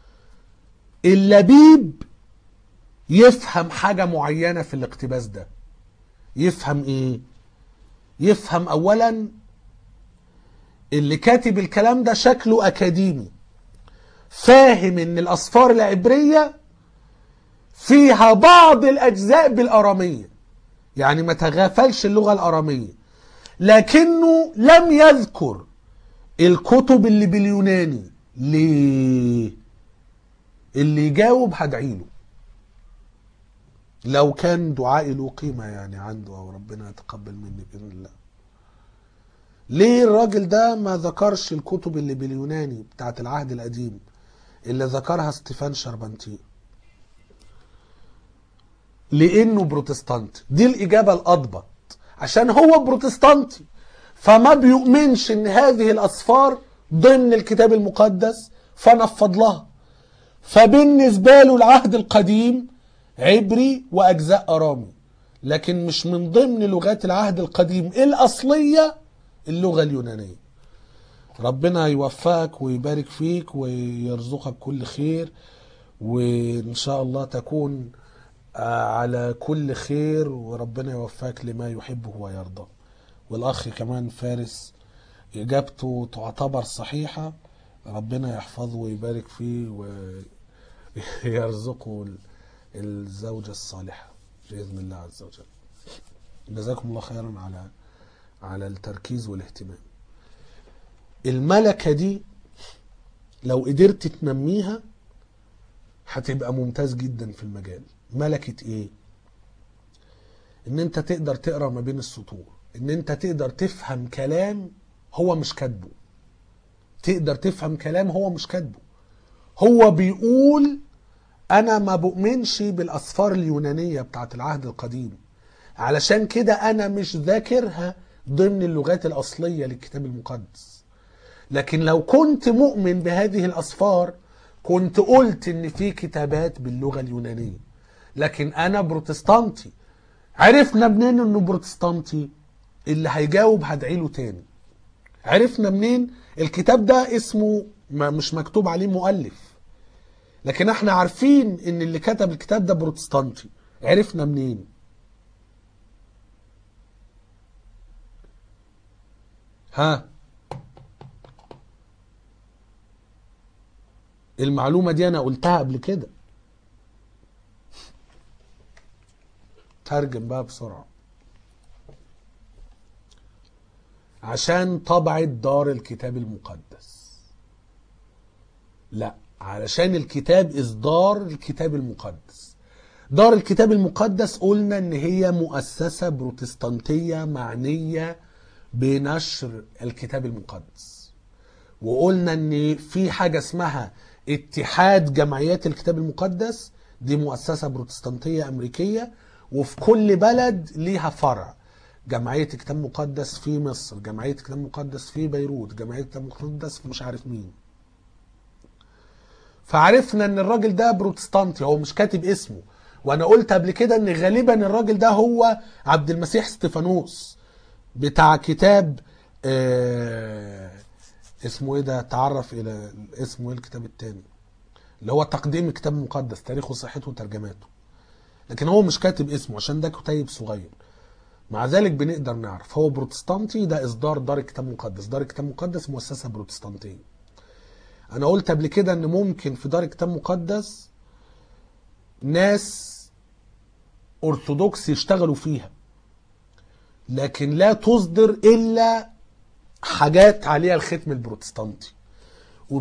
اللبيب يفهم حاجه معينه في الاقتباس ده يفهم ايه يفهم اولا اللي كاتب الكلام ده شكله اكاديمي فاهم ان الاصفار العبريه فيها بعض الاجزاء بالاراميه يعني ما تغافلش اللغه الاراميه لكنه لم يذكر الكتب اللي باليوناني ليه اللي يجاوب هدعيله لو كان دعائي له قيمة يعني عنده أو ربنا يتقبل مني بإذن الله ليه الراجل ده ما ذكرش الكتب اللي باليوناني بتاعت العهد القديم اللي ذكرها ستيفان شربنتين لانه بروتستانتي دي الاجابه الاضبط عشان هو بروتستانتي فما بيؤمنش ان هذه الاصفار ضمن الكتاب المقدس فنفض لها فبالنسبه له العهد القديم عبري واجزاء ارامي لكن مش من ضمن لغات العهد القديم الاصليه اللغه اليونانيه ربنا يوفقك ويبارك فيك ويرزقك كل خير وان شاء الله تكون على كل خير وربنا يوفقك لما يحبه ويرضى والاخ كمان فارس اجابته تعتبر صحيحه ربنا يحفظه ويبارك فيه ويرزقه الزوجه الصالحه باذن الله عز وجل جزاكم الله خيرا على على التركيز والاهتمام الملكه دي لو قدرت تنميها هتبقى ممتاز جدا في المجال ملكة ايه ان انت تقدر تقرا ما بين السطور ان انت تقدر تفهم كلام هو مش كاتبه تقدر تفهم كلام هو مش كاتبه هو بيقول انا ما بؤمنش بالاصفار اليونانيه بتاعت العهد القديم علشان كده انا مش ذاكرها ضمن اللغات الاصليه للكتاب المقدس لكن لو كنت مؤمن بهذه الاصفار كنت قلت ان في كتابات باللغه اليونانيه لكن انا بروتستانتي عرفنا منين انه بروتستانتي اللي هيجاوب هدعي له تاني عرفنا منين الكتاب ده اسمه ما مش مكتوب عليه مؤلف لكن احنا عارفين ان اللي كتب الكتاب ده بروتستانتي عرفنا منين ها المعلومة دي أنا قلتها قبل كده ترجم بقى بسرعة عشان طبعت دار الكتاب المقدس لا علشان الكتاب إصدار الكتاب المقدس دار الكتاب المقدس قلنا ان هي مؤسسة بروتستانتية معنية بنشر الكتاب المقدس وقلنا ان في حاجة اسمها اتحاد جمعيات الكتاب المقدس دي مؤسسة بروتستانتية أمريكية وفي كل بلد ليها فرع جمعية الكتاب المقدس في مصر جمعية الكتاب المقدس في بيروت جمعية الكتاب المقدس في مش عارف مين فعرفنا ان الراجل ده بروتستانتي هو مش كاتب اسمه وانا قلت قبل كده ان غالبا الراجل ده هو عبد المسيح ستيفانوس بتاع كتاب آه اسمه ايه ده تعرف الى اسمه ايه الكتاب التاني اللي هو تقديم الكتاب المقدس تاريخه وصحته وترجماته لكن هو مش كاتب اسمه عشان ده كتيب صغير مع ذلك بنقدر نعرف هو بروتستانتي ده اصدار دار الكتاب المقدس دار الكتاب المقدس مؤسسه بروتستانتيه انا قلت قبل كده ان ممكن في دار الكتاب المقدس ناس ارثوذكس يشتغلوا فيها لكن لا تصدر الا حاجات عليها الختم البروتستانتي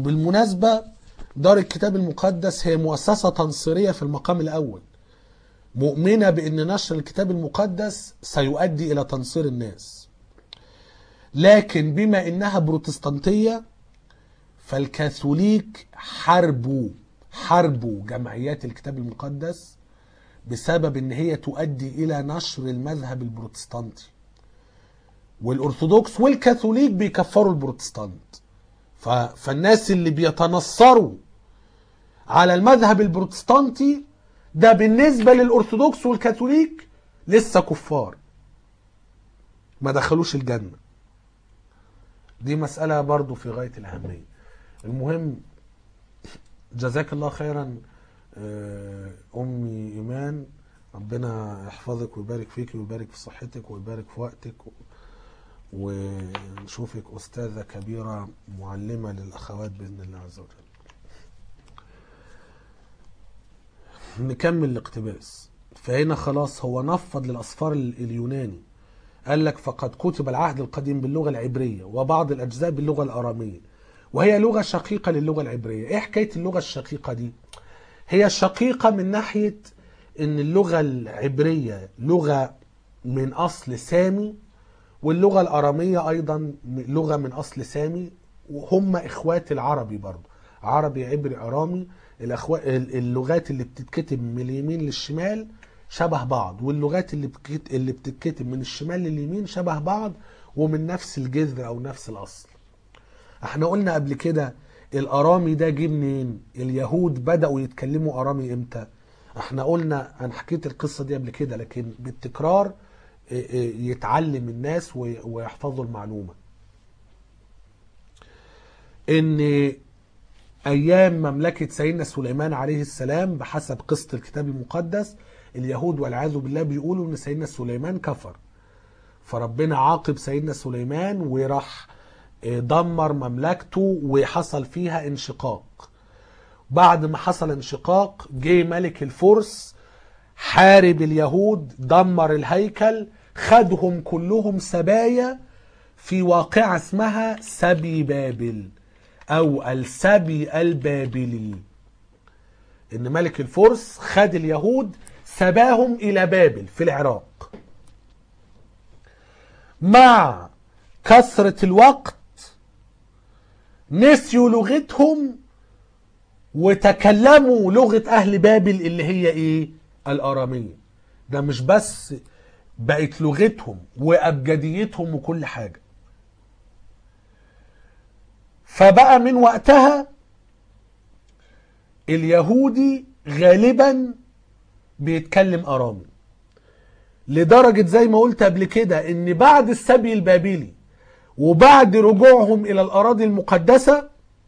وبالمناسبة دار الكتاب المقدس هي مؤسسة تنصيرية في المقام الأول مؤمنة بأن نشر الكتاب المقدس سيؤدي إلى تنصير الناس لكن بما إنها بروتستانتية فالكاثوليك حاربوا حاربوا جمعيات الكتاب المقدس بسبب ان هي تؤدي الى نشر المذهب البروتستانتي والارثوذكس والكاثوليك بيكفروا البروتستانت ف... فالناس اللي بيتنصروا على المذهب البروتستانتي ده بالنسبة للأرثوذكس والكاثوليك لسه كفار ما دخلوش الجنة دي مسألة برضو في غاية الأهمية المهم جزاك الله خيرا آه، أمي إيمان ربنا يحفظك ويبارك فيك ويبارك في صحتك ويبارك في وقتك و... ونشوفك أستاذة كبيرة معلمة للأخوات بإذن الله عز وجل نكمل الاقتباس فهنا خلاص هو نفض للأصفار ال- اليوناني قال لك فقد كتب العهد القديم باللغة العبرية وبعض الأجزاء باللغة الأرامية وهي لغة شقيقة للغة العبرية إيه حكاية اللغة الشقيقة دي هي شقيقة من ناحية إن اللغة العبرية لغة من أصل سامي واللغة الأرامية أيضا لغة من أصل سامي وهم إخوات العربي برضو عربي عبري أرامي الأخو... ال- اللغات اللي بتتكتب من اليمين للشمال شبه بعض واللغات اللي بتكت... اللي بتتكتب من الشمال لليمين شبه بعض ومن نفس الجذر أو نفس الأصل احنا قلنا قبل كده الارامي ده جه منين اليهود بداوا يتكلموا ارامي امتى احنا قلنا انا حكيت القصه دي قبل كده لكن بالتكرار اه، اه، يتعلم الناس وي- ويحفظوا المعلومه ان ايام مملكه سيدنا سليمان عليه السلام بحسب قصه الكتاب المقدس اليهود والعياذ بالله بيقولوا ان سيدنا سليمان كفر فربنا عاقب سيدنا سليمان وراح دمر مملكته وحصل فيها انشقاق بعد ما حصل انشقاق جه ملك الفرس حارب اليهود دمر الهيكل خدهم كلهم سبايا في واقعة اسمها سبي بابل او السبي البابلي ان ملك الفرس خد اليهود سباهم الى بابل في العراق مع كثرة الوقت نسيوا لغتهم وتكلموا لغة أهل بابل اللي هي إيه؟ الأرامية ده مش بس بقت لغتهم وأبجديتهم وكل حاجة فبقى من وقتها اليهودي غالبا بيتكلم أرامي لدرجة زي ما قلت قبل كده ان بعد السبي البابلي وبعد رجوعهم الى الاراضي المقدسة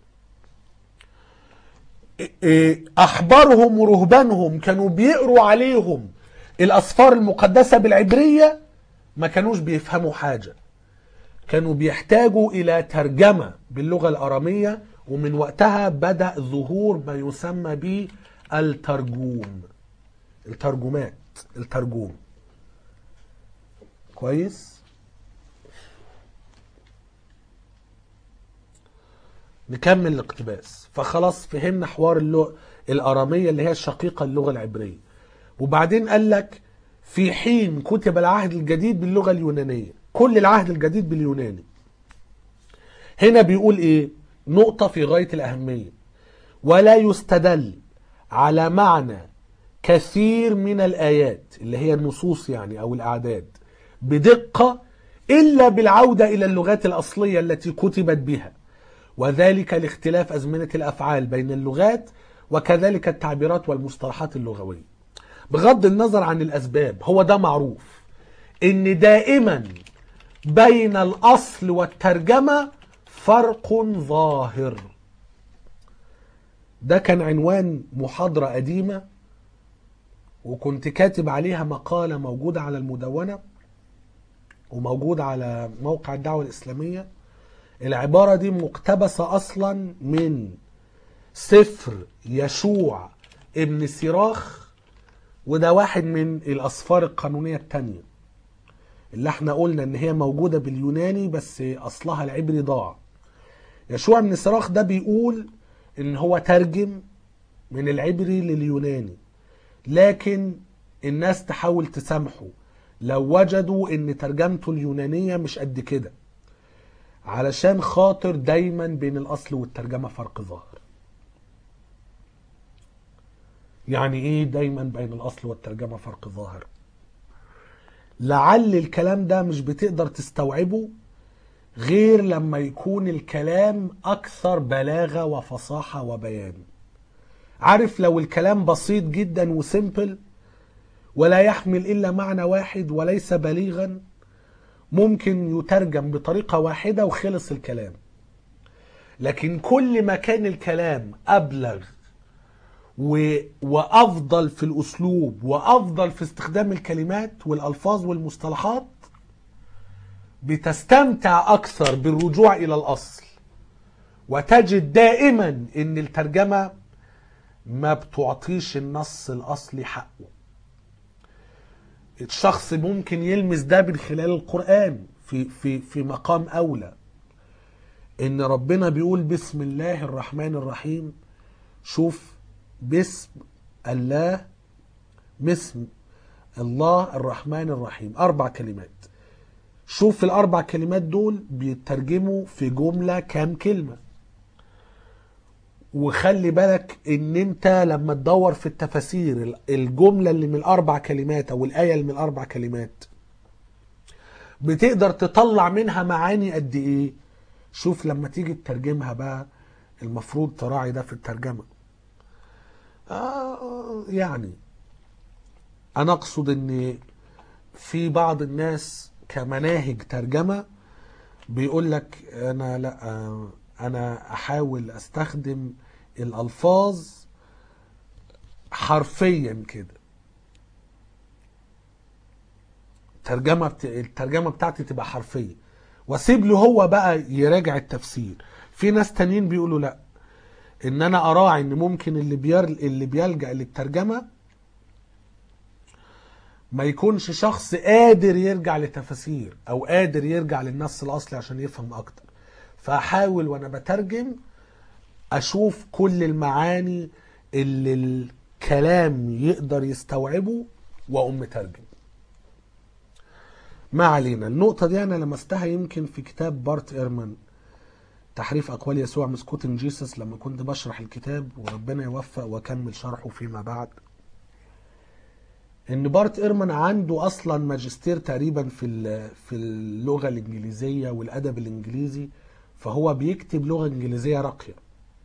إيه، احبارهم ورهبانهم كانوا بيقروا عليهم الاسفار المقدسة بالعبرية ما كانوش بيفهموا حاجة كانوا بيحتاجوا الى ترجمة باللغة الارامية ومن وقتها بدأ ظهور ما يسمى به الترجوم الترجمات الترجوم كويس نكمل الاقتباس فخلاص فهمنا حوار اللغة الأرامية اللي هي الشقيقة اللغة العبرية وبعدين قال لك في حين كتب العهد الجديد باللغة اليونانية كل العهد الجديد باليوناني هنا بيقول ايه نقطة في غاية الأهمية ولا يستدل على معنى كثير من الآيات اللي هي النصوص يعني أو الأعداد بدقة إلا بالعودة إلى اللغات الأصلية التي كتبت بها وذلك لاختلاف أزمنة الأفعال بين اللغات وكذلك التعبيرات والمصطلحات اللغوية بغض النظر عن الأسباب هو ده معروف إن دائما بين الأصل والترجمة فرق ظاهر ده كان عنوان محاضرة قديمة وكنت كاتب عليها مقالة موجودة على المدونة وموجود على موقع الدعوة الإسلامية العبارة دي مقتبسة أصلا من سفر يشوع ابن سيراخ وده واحد من الأسفار القانونية التانية اللي احنا قلنا ان هي موجودة باليوناني بس أصلها العبري ضاع يشوع ابن سيراخ ده بيقول ان هو ترجم من العبري لليوناني لكن الناس تحاول تسامحه لو وجدوا ان ترجمته اليونانية مش قد كده علشان خاطر دايما بين الاصل والترجمة فرق ظاهر يعني ايه دايما بين الاصل والترجمة فرق ظاهر لعل الكلام ده مش بتقدر تستوعبه غير لما يكون الكلام اكثر بلاغة وفصاحة وبيان عارف لو الكلام بسيط جدا وسيمبل ولا يحمل الا معنى واحد وليس بليغا ممكن يترجم بطريقة واحدة وخلص الكلام لكن كل ما كان الكلام أبلغ و... وأفضل في الأسلوب وأفضل في استخدام الكلمات والألفاظ والمصطلحات بتستمتع أكثر بالرجوع إلى الأصل وتجد دائما أن الترجمة ما بتعطيش النص الأصلي حقه الشخص ممكن يلمس ده من خلال القرآن في في في مقام أولى إن ربنا بيقول بسم الله الرحمن الرحيم شوف بسم الله بسم الله الرحمن الرحيم أربع كلمات شوف الأربع كلمات دول بيترجموا في جملة كام كلمة وخلي بالك ان انت لما تدور في التفاسير الجمله اللي من الاربع كلمات او الايه اللي من الاربع كلمات بتقدر تطلع منها معاني قد ايه شوف لما تيجي تترجمها بقى المفروض تراعي ده في الترجمه آه يعني انا اقصد ان في بعض الناس كمناهج ترجمه بيقول لك انا لا آه انا احاول استخدم الالفاظ حرفيا كده الترجمه بت... الترجمه بتاعتي تبقى حرفيه واسيب له هو بقى يراجع التفسير في ناس تانيين بيقولوا لا ان انا اراعي ان ممكن اللي بير... اللي بيلجا للترجمه ما يكونش شخص قادر يرجع لتفاسير او قادر يرجع للنص الاصلي عشان يفهم اكتر فاحاول وانا بترجم اشوف كل المعاني اللي الكلام يقدر يستوعبه واقوم مترجم ما علينا النقطة دي أنا لمستها يمكن في كتاب بارت إيرمان تحريف أقوال يسوع مسكوت جيسس لما كنت بشرح الكتاب وربنا يوفق وأكمل شرحه فيما بعد ان بارت ايرمان عنده اصلا ماجستير تقريبا في في اللغه الانجليزيه والادب الانجليزي فهو بيكتب لغه انجليزيه راقيه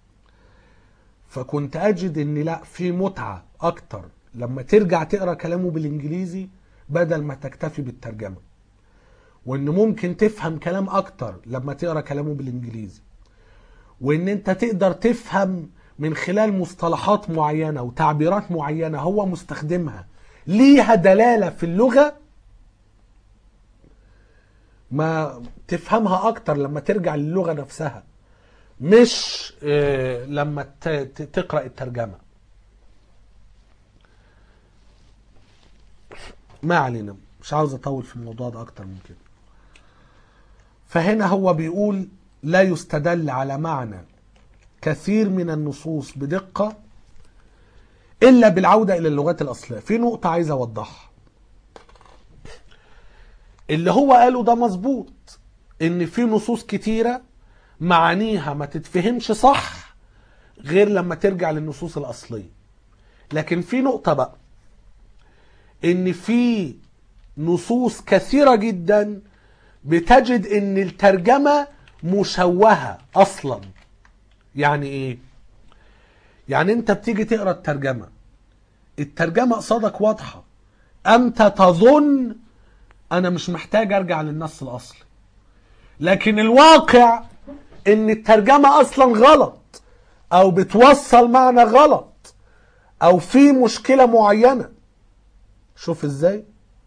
فكنت اجد ان لا في متعه اكتر لما ترجع تقرا كلامه بالانجليزي بدل ما تكتفي بالترجمه وان ممكن تفهم كلام اكتر لما تقرا كلامه بالانجليزي وان انت تقدر تفهم من خلال مصطلحات معينه وتعبيرات معينه هو مستخدمها ليها دلاله في اللغه ما تفهمها اكتر لما ترجع للغه نفسها مش لما تقرا الترجمه ما علينا مش عاوز اطول في الموضوع ده اكتر من كده فهنا هو بيقول لا يستدل على معنى كثير من النصوص بدقه الا بالعوده الى اللغات الاصليه في نقطه عايز اوضحها اللي هو قاله ده مظبوط ان في نصوص كتيره معانيها ما تتفهمش صح غير لما ترجع للنصوص الاصليه لكن في نقطه بقى ان في نصوص كثيره جدا بتجد ان الترجمه مشوهه اصلا يعني ايه يعني انت بتيجي تقرا الترجمه الترجمه قصادك واضحه انت تظن انا مش محتاج ارجع للنص الاصلي لكن الواقع ان الترجمه اصلا غلط او بتوصل معنى غلط او في مشكله معينه شوف ازاي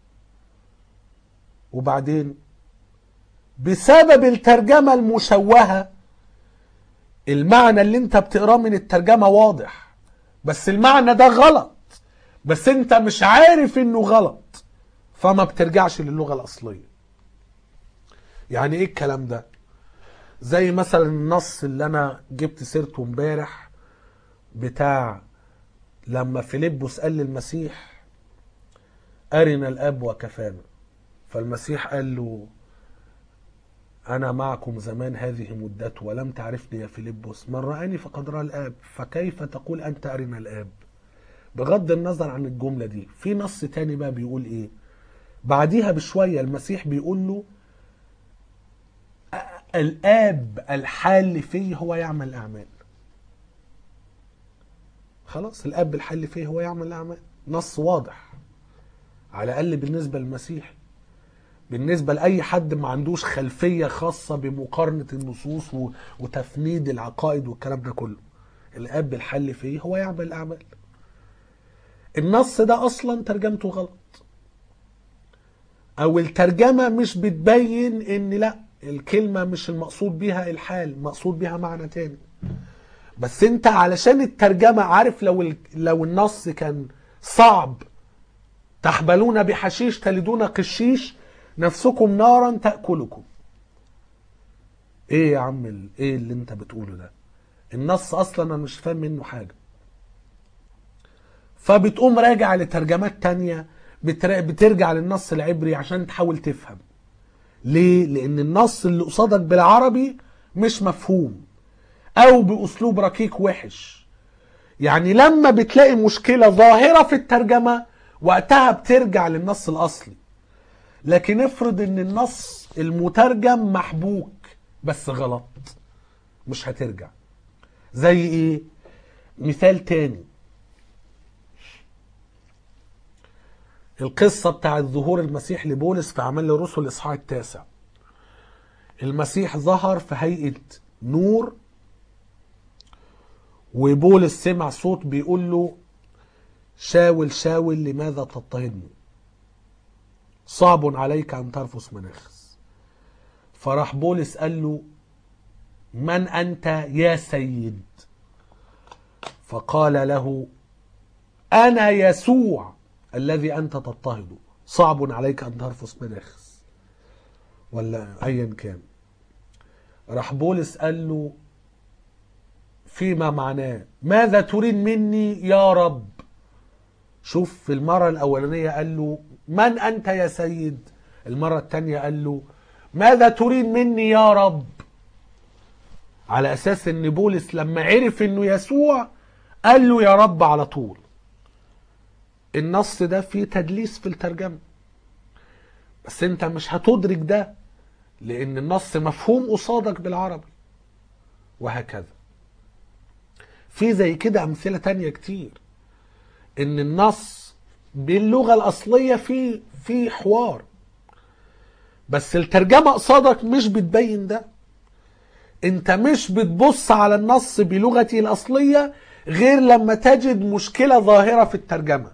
وبعدين بسبب الترجمه المشوهه المعنى اللي انت بتقراه من الترجمه واضح بس المعنى ده غلط بس انت مش عارف انه غلط فما بترجعش للغه الاصليه يعني ايه الكلام ده زي مثلا النص اللي انا جبت سيرته امبارح بتاع لما فيلبس قال للمسيح أرنا الأب وكفانا فالمسيح قال له أنا معكم زمان هذه مدته ولم تعرفني يا فيلبس من رآني فقد رأى الآب فكيف تقول أنت أرنا الآب بغض النظر عن الجملة دي في نص تاني بقى بيقول إيه بعديها بشوية المسيح بيقول له "أ- الآب الحال فيه هو يعمل الأعمال خلاص الاب الحل فيه هو يعمل الاعمال نص واضح على الاقل بالنسبه للمسيح بالنسبه لاي حد ما عندوش خلفيه خاصه بمقارنه النصوص و- وتفنيد العقائد والكلام ده كله الاب الحل فيه هو يعمل الاعمال النص ده اصلا ترجمته غلط او الترجمه مش بتبين ان لا الكلمه مش المقصود بيها الحال مقصود بيها معنى تاني بس انت علشان الترجمة عارف لو ال... لو النص كان صعب تحبلون بحشيش تلدون قشيش نفسكم نارا تأكلكم ايه يا عم ال... ايه اللي انت بتقوله ده النص اصلا انا مش فاهم منه حاجة فبتقوم راجع لترجمات تانية بتر... بترجع للنص العبري عشان تحاول تفهم ليه لان النص اللي قصادك بالعربي مش مفهوم او باسلوب ركيك وحش يعني لما بتلاقي مشكله ظاهره في الترجمه وقتها بترجع للنص الاصلي لكن افرض ان النص المترجم محبوك بس غلط مش هترجع زي ايه مثال تاني القصة بتاعت ظهور المسيح لبولس في أعمال الرسل الإصحاح التاسع المسيح ظهر في هيئة نور وبولس سمع صوت بيقول له شاول شاول لماذا تضطهدني صعب عليك أن ترفس مناخس فراح بولس قال له من أنت يا سيد فقال له أنا يسوع الذي أنت تضطهده صعب عليك أن ترفس مناخس ولا أيا كان راح بولس قال له فيما معناه ماذا تريد مني يا رب شوف في المرة الأولانية قال له من أنت يا سيد المرة الثانية قال له ماذا تريد مني يا رب على أساس أن بولس لما عرف أنه يسوع قال له يا رب على طول النص ده فيه تدليس في الترجمة بس انت مش هتدرك ده لان النص مفهوم قصادك بالعربي وهكذا في زي كده امثله تانية كتير ان النص باللغه الاصليه في في حوار بس الترجمه قصادك مش بتبين ده انت مش بتبص على النص بلغته الاصليه غير لما تجد مشكله ظاهره في الترجمه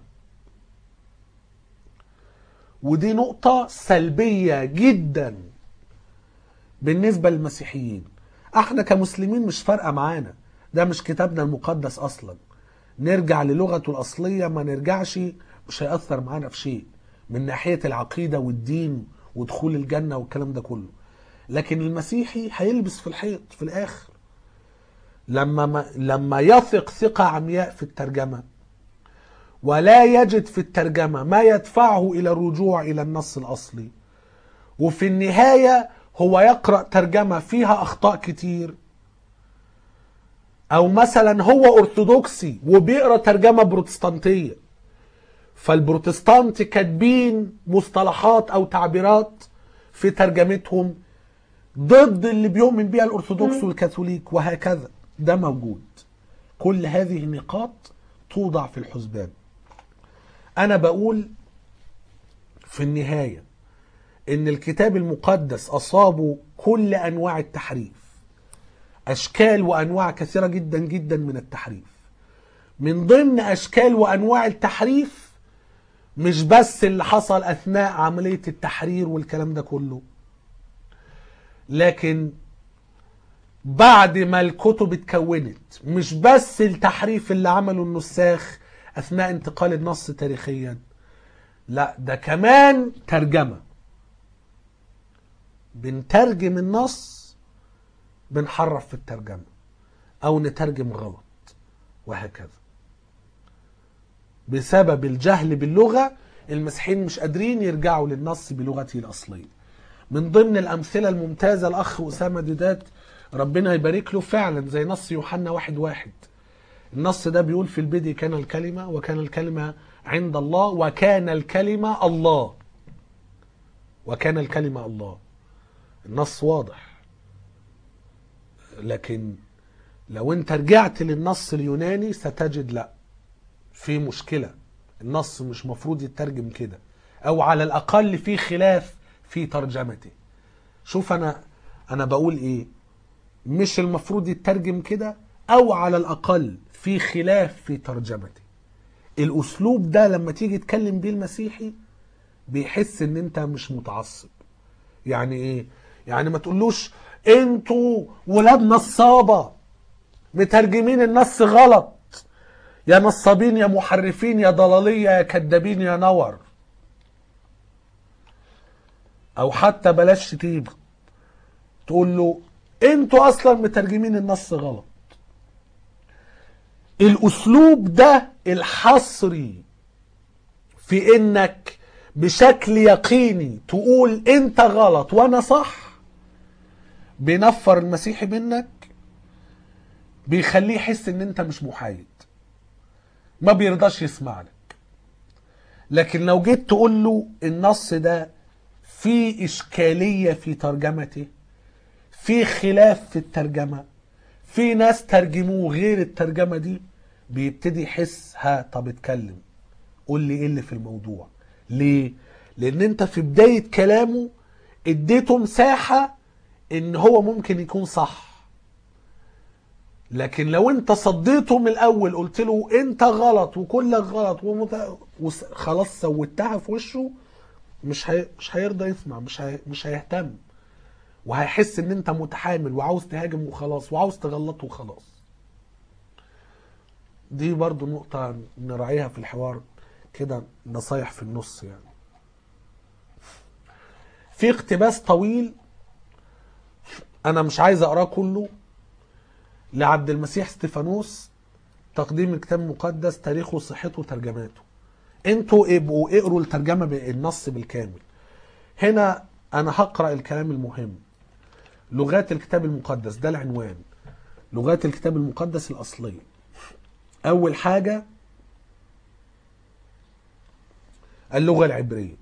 ودي نقطه سلبيه جدا بالنسبه للمسيحيين احنا كمسلمين مش فارقه معانا ده مش كتابنا المقدس اصلا نرجع للغته الاصليه ما نرجعش مش هيأثر معانا في شيء من ناحيه العقيده والدين ودخول الجنه والكلام ده كله لكن المسيحي هيلبس في الحيط في الاخر لما ما لما يثق ثقه عمياء في الترجمه ولا يجد في الترجمه ما يدفعه الى الرجوع الى النص الاصلي وفي النهايه هو يقرا ترجمه فيها اخطاء كتير او مثلا هو ارثوذكسي وبيقرا ترجمه بروتستانتيه فالبروتستانت كاتبين مصطلحات او تعبيرات في ترجمتهم ضد اللي بيؤمن بيها الارثوذكس والكاثوليك وهكذا ده موجود كل هذه النقاط توضع في الحسبان انا بقول في النهايه ان الكتاب المقدس اصابه كل انواع التحريف اشكال وانواع كثيره جدا جدا من التحريف من ضمن اشكال وانواع التحريف مش بس اللي حصل اثناء عمليه التحرير والكلام ده كله لكن بعد ما الكتب اتكونت مش بس التحريف اللي عمله النساخ اثناء انتقال النص تاريخيا لا ده كمان ترجمه بنترجم النص بنحرف في الترجمه او نترجم غلط وهكذا بسبب الجهل باللغه المسيحيين مش قادرين يرجعوا للنص بلغته الأصلية من ضمن الأمثلة الممتازة الأخ أسامة ديدات ربنا يبارك له فعلا زي نص يوحنا واحد واحد النص ده بيقول في البدء كان الكلمة وكان الكلمة عند الله وكان الكلمة الله وكان الكلمة الله النص واضح لكن لو انت رجعت للنص اليوناني ستجد لا في مشكلة النص مش مفروض يترجم كده او على الاقل في خلاف في ترجمته شوف انا انا بقول ايه مش المفروض يترجم كده او على الاقل في خلاف في ترجمته الاسلوب ده لما تيجي تكلم بيه المسيحي بيحس ان انت مش متعصب يعني ايه يعني ما تقولوش انتوا ولاد نصابة مترجمين النص غلط يا نصابين يا محرفين يا ضلالية يا كدابين يا نور او حتى بلاش شتيمة تقول له انتوا اصلا مترجمين النص غلط الاسلوب ده الحصري في انك بشكل يقيني تقول انت غلط وانا صح بينفر المسيحي منك بيخليه يحس ان انت مش محايد ما بيرضاش يسمع لك لكن لو جيت تقول له النص ده في اشكاليه في ترجمته في خلاف في الترجمه في ناس ترجموه غير الترجمه دي بيبتدي يحس ها طب اتكلم قول لي ايه اللي في الموضوع ليه لان انت في بدايه كلامه اديته مساحه ان هو ممكن يكون صح لكن لو انت صديته من الاول قلت له انت غلط وكلك غلط ومت... وس... خلاص سوتها في وشه مش هي... مش هيرضى يسمع مش هي... مش هيهتم وهيحس ان انت متحامل وعاوز تهاجم وخلاص وعاوز تغلطه وخلاص دي برضو نقطة نراعيها في الحوار كده نصايح في النص يعني في اقتباس طويل انا مش عايز اقراه كله لعبد المسيح استفانوس تقديم الكتاب المقدس تاريخه صحته وترجماته انتوا ابقوا اقروا الترجمه بالنص بالكامل هنا انا هقرا الكلام المهم لغات الكتاب المقدس ده العنوان لغات الكتاب المقدس الاصليه اول حاجه اللغه العبريه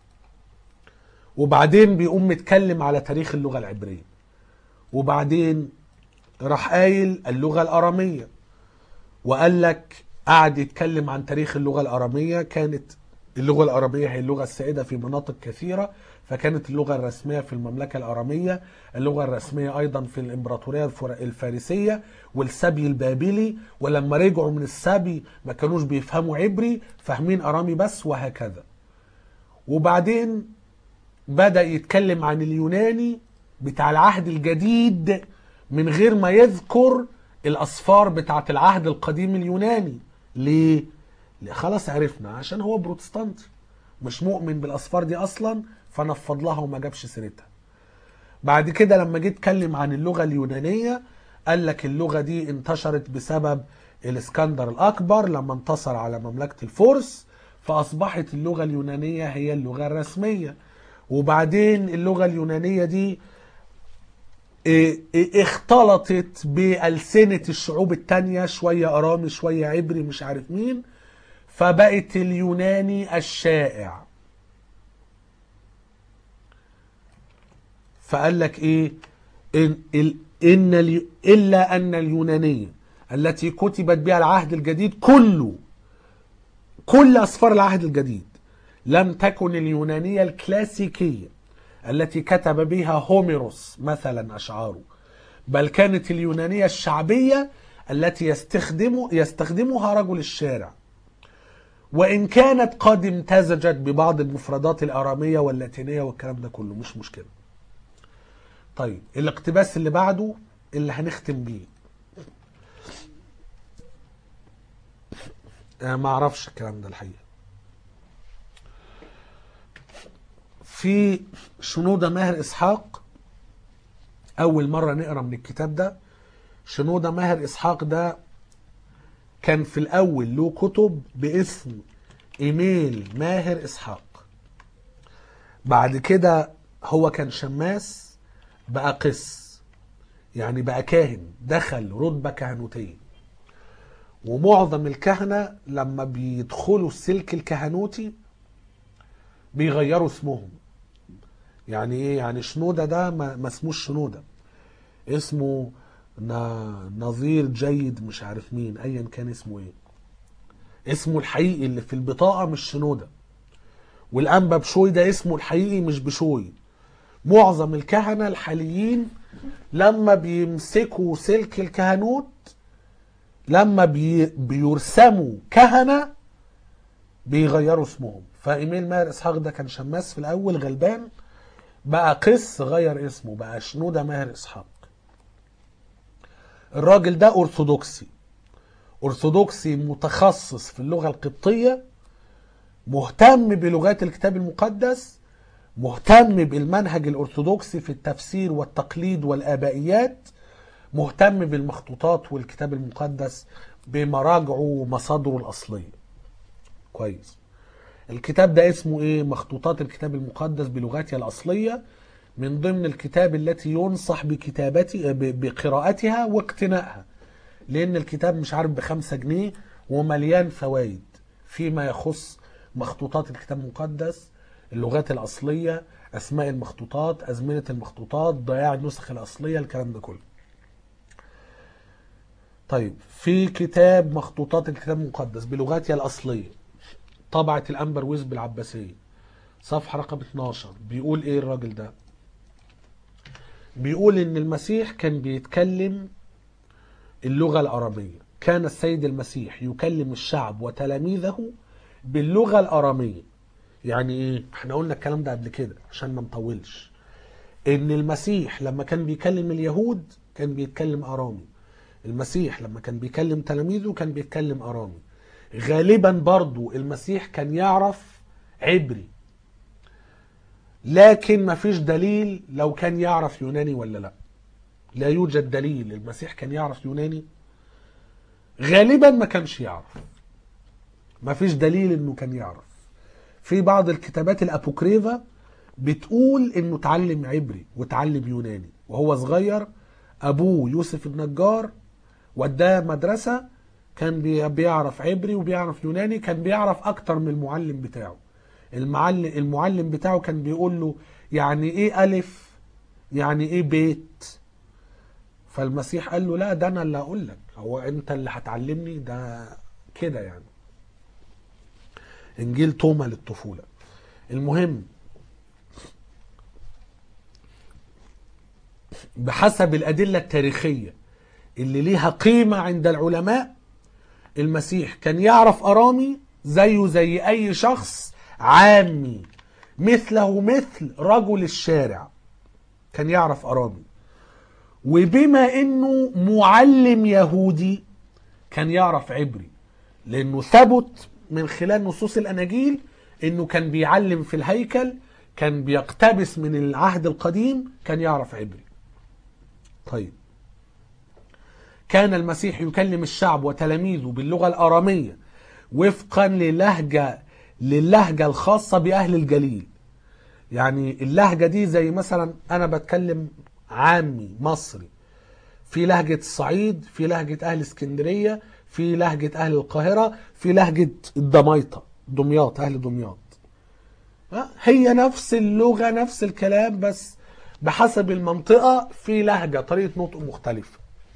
وبعدين بيقوم متكلم على تاريخ اللغه العبريه وبعدين راح قايل اللغة الأرامية وقال لك قعد يتكلم عن تاريخ اللغة الأرامية كانت اللغة الأرامية هي اللغة السائدة في مناطق كثيرة فكانت اللغة الرسمية في المملكة الأرامية اللغة الرسمية أيضا في الإمبراطورية الفارسية والسبي البابلي ولما رجعوا من السبي ما كانوش بيفهموا عبري فاهمين أرامي بس وهكذا وبعدين بدأ يتكلم عن اليوناني بتاع العهد الجديد من غير ما يذكر الأصفار بتاعت العهد القديم اليوناني ليه؟ خلاص عرفنا عشان هو بروتستانتي مش مؤمن بالأصفار دي أصلا فنفض لها وما جابش سيرتها بعد كده لما جيت اتكلم عن اللغة اليونانية قال لك اللغة دي انتشرت بسبب الاسكندر الأكبر لما انتصر على مملكة الفرس فأصبحت اللغة اليونانية هي اللغة الرسمية وبعدين اللغة اليونانية دي اختلطت بألسنة الشعوب التانية شوية أرامي شوية عبري مش عارف مين فبقت اليوناني الشائع فقال لك ايه إن, إن إلا أن اليونانية التي كتبت بها العهد الجديد كله كل أسفار العهد الجديد لم تكن اليونانية الكلاسيكية التي كتب بها هوميروس مثلا أشعاره بل كانت اليونانية الشعبية التي يستخدم يستخدمها رجل الشارع وإن كانت قد امتزجت ببعض المفردات الأرامية واللاتينية والكلام ده كله مش مشكلة طيب الاقتباس اللي بعده اللي هنختم بيه أنا ما اعرفش الكلام ده الحقيقة في شنودة ماهر إسحاق أول مرة نقرأ من الكتاب ده شنودة ماهر إسحاق ده كان في الأول له كتب باسم ايميل ماهر اسحاق بعد كده هو كان شماس بقى قس يعني بقى كاهن دخل رتبة كهنوتية ومعظم الكهنة لما بيدخلوا السلك الكهنوتي بيغيروا اسمهم يعني ايه يعني شنودة ده ما ما اسموش شنودة اسمه ن- نظير جيد مش عارف مين ايا كان اسمه ايه اسمه الحقيقي اللي في البطاقة مش شنودة والأنبا بشوي ده اسمه الحقيقي مش بشوي معظم الكهنة الحاليين لما بيمسكوا سلك الكهنوت لما بي بيرسموا كهنة بيغيروا اسمهم فإيميل ماهر إسحاق ده كان شماس في الأول غلبان بقى قس غير اسمه بقى شنودة ماهر إسحاق الراجل ده أرثوذكسي أرثوذكسي متخصص في اللغة القبطية مهتم بلغات الكتاب المقدس مهتم بالمنهج الأرثوذكسي في التفسير والتقليد والآبائيات مهتم بالمخطوطات والكتاب المقدس بمراجعه ومصادره الأصلية كويس الكتاب ده اسمه ايه مخطوطات الكتاب المقدس بلغاتها الأصلية من ضمن الكتاب التي ينصح بكتابتي ب- بقراءتها واقتنائها لأن الكتاب مش عارف بخمسة جنيه ومليان فوائد فيما يخص مخطوطات الكتاب المقدس اللغات الأصلية أسماء المخطوطات أزمنة المخطوطات ضياع النسخ الأصلية الكلام ده كله طيب في كتاب مخطوطات الكتاب المقدس بلغاتها الأصلية طبعة الأنبر ويز العباسية صفحة رقم 12 بيقول إيه الراجل ده بيقول إن المسيح كان بيتكلم اللغة الأرامية كان السيد المسيح يكلم الشعب وتلاميذه باللغة الأرامية يعني إيه؟ احنا قلنا الكلام ده قبل كده عشان ما نطولش إن المسيح لما كان بيكلم اليهود كان بيتكلم أرامي المسيح لما كان بيكلم تلاميذه كان بيتكلم أرامي غالبا برضو المسيح كان يعرف عبري لكن ما فيش دليل لو كان يعرف يوناني ولا لا لا يوجد دليل المسيح كان يعرف يوناني غالبا ما كانش يعرف ما فيش دليل انه كان يعرف في بعض الكتابات الابوكريفا بتقول انه اتعلم عبري واتعلم يوناني وهو صغير ابوه يوسف النجار وداه مدرسة كان بي- بيعرف عبري وبيعرف يوناني كان بيعرف اكتر من المعلم بتاعه المعلم المعلم بتاعه كان بيقول له يعني ايه الف يعني ايه بيت فالمسيح قال له لا ده انا اللي هقول لك هو انت اللي هتعلمني ده كده يعني انجيل توما للطفوله المهم بحسب الادله التاريخيه اللي ليها قيمه عند العلماء المسيح كان يعرف ارامي زيه زي اي شخص عامي مثله مثل رجل الشارع كان يعرف ارامي وبما انه معلم يهودي كان يعرف عبري لانه ثبت من خلال نصوص الاناجيل انه كان بيعلم في الهيكل كان بيقتبس من العهد القديم كان يعرف عبري طيب كان المسيح يكلم الشعب وتلاميذه باللغة الأرامية وفقا للهجة للهجة الخاصة بأهل الجليل يعني اللهجة دي زي مثلا أنا بتكلم عامي مصري في لهجة الصعيد في لهجة أهل اسكندرية في لهجة أهل القاهرة في لهجة الدميطة دمياط أهل دمياط ها؟ هي نفس اللغة نفس الكلام بس بحسب المنطقة في لهجة طريقة نطق مختلفة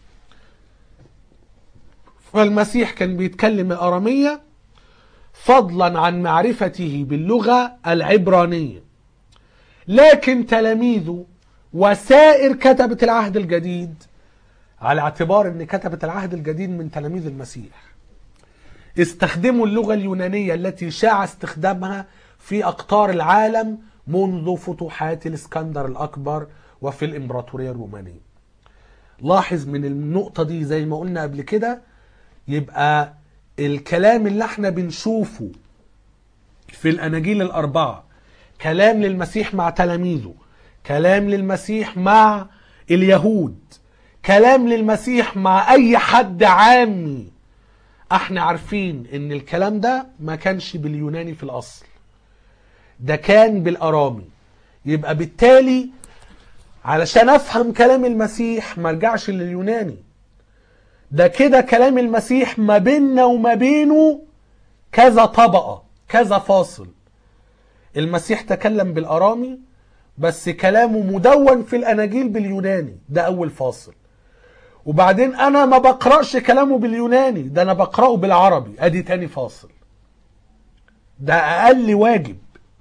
فالمسيح كان بيتكلم الأرامية فضلا عن معرفته باللغة العبرانية لكن تلاميذه وسائر كتبة العهد الجديد على اعتبار ان كتبة العهد الجديد من تلاميذ المسيح استخدموا اللغة اليونانية التي شاع استخدامها في أقطار العالم منذ فتوحات الإسكندر الأكبر وفي الإمبراطورية الرومانية لاحظ من النقطة دي زي ما قلنا قبل كده يبقى الكلام اللي احنا بنشوفه في الأناجيل الأربعة كلام للمسيح مع تلاميذه كلام للمسيح مع اليهود كلام للمسيح مع أي حد عامي احنا عارفين ان الكلام ده ما كانش باليوناني في الاصل ده كان بالارامي يبقى بالتالي علشان افهم كلام المسيح ما ارجعش لليوناني ده كده كلام المسيح ما بيننا وما بينه كذا طبقة كذا فاصل المسيح تكلم بالارامي بس كلامه مدون في الاناجيل باليوناني ده اول فاصل وبعدين انا ما بقراش كلامه باليوناني ده انا بقراه بالعربي ادي تاني فاصل ده اقل واجب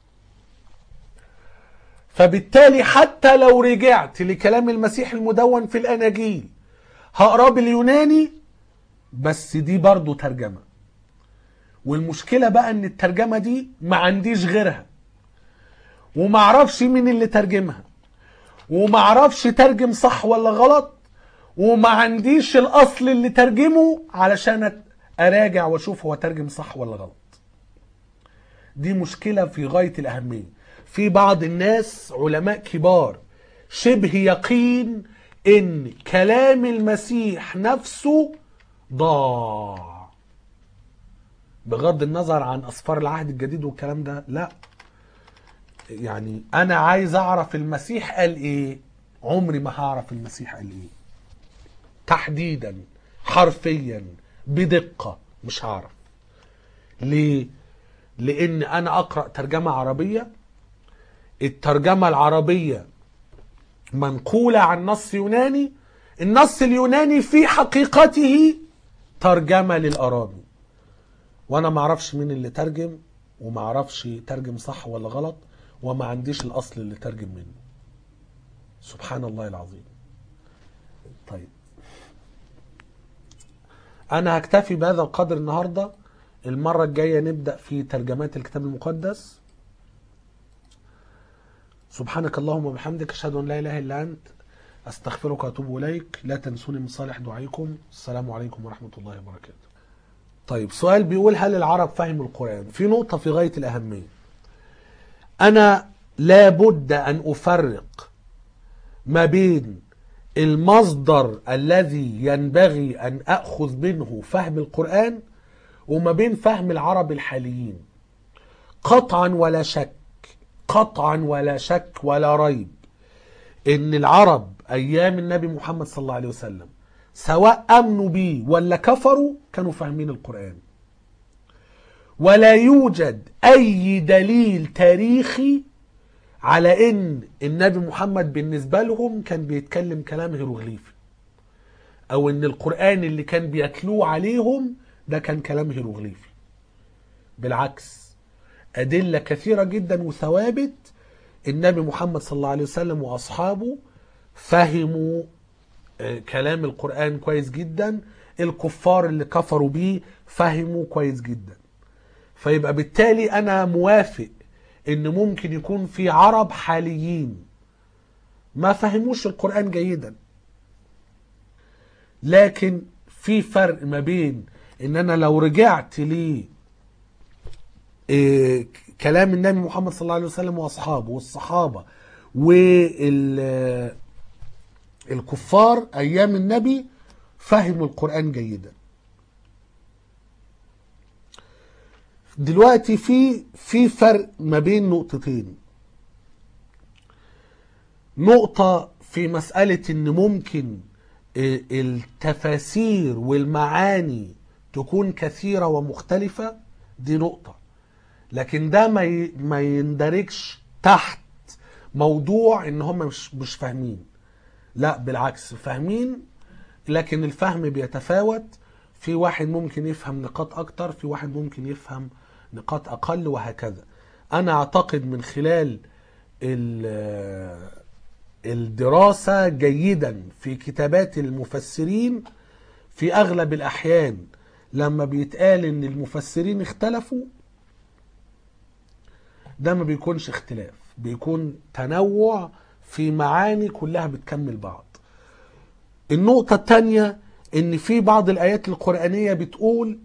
فبالتالي حتى لو رجعت لكلام المسيح المدون في الاناجيل هقراه باليوناني بس دي برضو ترجمه والمشكله بقى ان الترجمه دي ما عنديش غيرها وما اعرفش مين اللي ترجمها وما اعرفش ترجم صح ولا غلط وما عنديش الاصل اللي ترجمه علشان أت- اراجع واشوف هو ترجم صح ولا غلط دي مشكلة في غاية الأهمية في بعض الناس علماء كبار شبه يقين ان كلام المسيح نفسه ضاع بغض النظر عن اسفار العهد الجديد والكلام ده لا يعني انا عايز اعرف المسيح قال ايه عمري ما هعرف المسيح قال ايه تحديدا حرفيا بدقة مش هعرف ليه لان انا اقرأ ترجمة عربية الترجمة العربية منقولة عن نص يوناني النص اليوناني في حقيقته ترجمة للأرامي وانا ما اعرفش مين اللي ترجم وما اعرفش ترجم صح ولا غلط وما عنديش الاصل اللي ترجم منه سبحان الله العظيم طيب انا هكتفي بهذا القدر النهارده المره الجايه نبدا في ترجمات الكتاب المقدس سبحانك اللهم وبحمدك اشهد ان لا اله الا انت استغفرك واتوب اليك لا تنسوني من صالح دعائكم السلام عليكم ورحمه الله وبركاته طيب سؤال بيقول هل العرب فهموا القرآن في نقطة في غاية الأهمية أنا لابد أن أفرق ما بين المصدر الذي ينبغي أن أخذ منه فهم القرآن وما بين فهم العرب الحاليين قطعا ولا شك قطعا ولا شك ولا ريب ان العرب ايام النبي محمد صلى الله عليه وسلم سواء امنوا بيه ولا كفروا كانوا فاهمين القران ولا يوجد اي دليل تاريخي على ان النبي محمد بالنسبه لهم كان بيتكلم كلام هيروغليفي او ان القران اللي كان بيتلوه عليهم ده كان كلام هيروغليفي بالعكس ادله كثيره جدا وثوابت النبي محمد صلى الله عليه وسلم واصحابه فهموا آه، كلام القرآن كويس جدا الكفار اللي كفروا بيه فهموا كويس جدا فيبقى بالتالي أنا موافق إن ممكن يكون في عرب حاليين ما فهموش القرآن جيدا لكن في فرق ما بين إن أنا لو رجعت لي إيه، كلام النبي محمد صلى الله عليه وسلم واصحابه والصحابه وال الكفار ايام النبي فهموا القران جيدا دلوقتي في في فرق ما بين نقطتين نقطة في مسألة إن ممكن آه، التفاسير والمعاني تكون كثيرة ومختلفة دي نقطة لكن ده ما ي- ما يندرجش تحت موضوع ان هم مش مش فاهمين لا بالعكس فاهمين لكن الفهم بيتفاوت في واحد ممكن يفهم نقاط اكتر في واحد ممكن يفهم نقاط اقل وهكذا انا اعتقد من خلال ال- الدراسة جيدا في كتابات المفسرين في اغلب الاحيان لما بيتقال ان المفسرين اختلفوا ده ما بيكونش اختلاف بيكون تنوع في معاني كلها بتكمل بعض النقطة التانية ان في بعض الايات القرآنية بتقول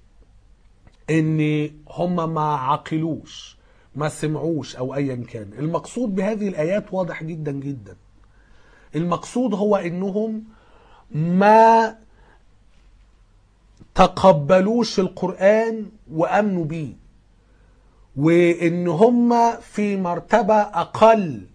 ان هم ما عقلوش ما سمعوش او ايا كان المقصود بهذه الايات واضح جدا جدا المقصود هو انهم ما تقبلوش القرآن وأمنوا بيه وإن هم في مرتبة أقل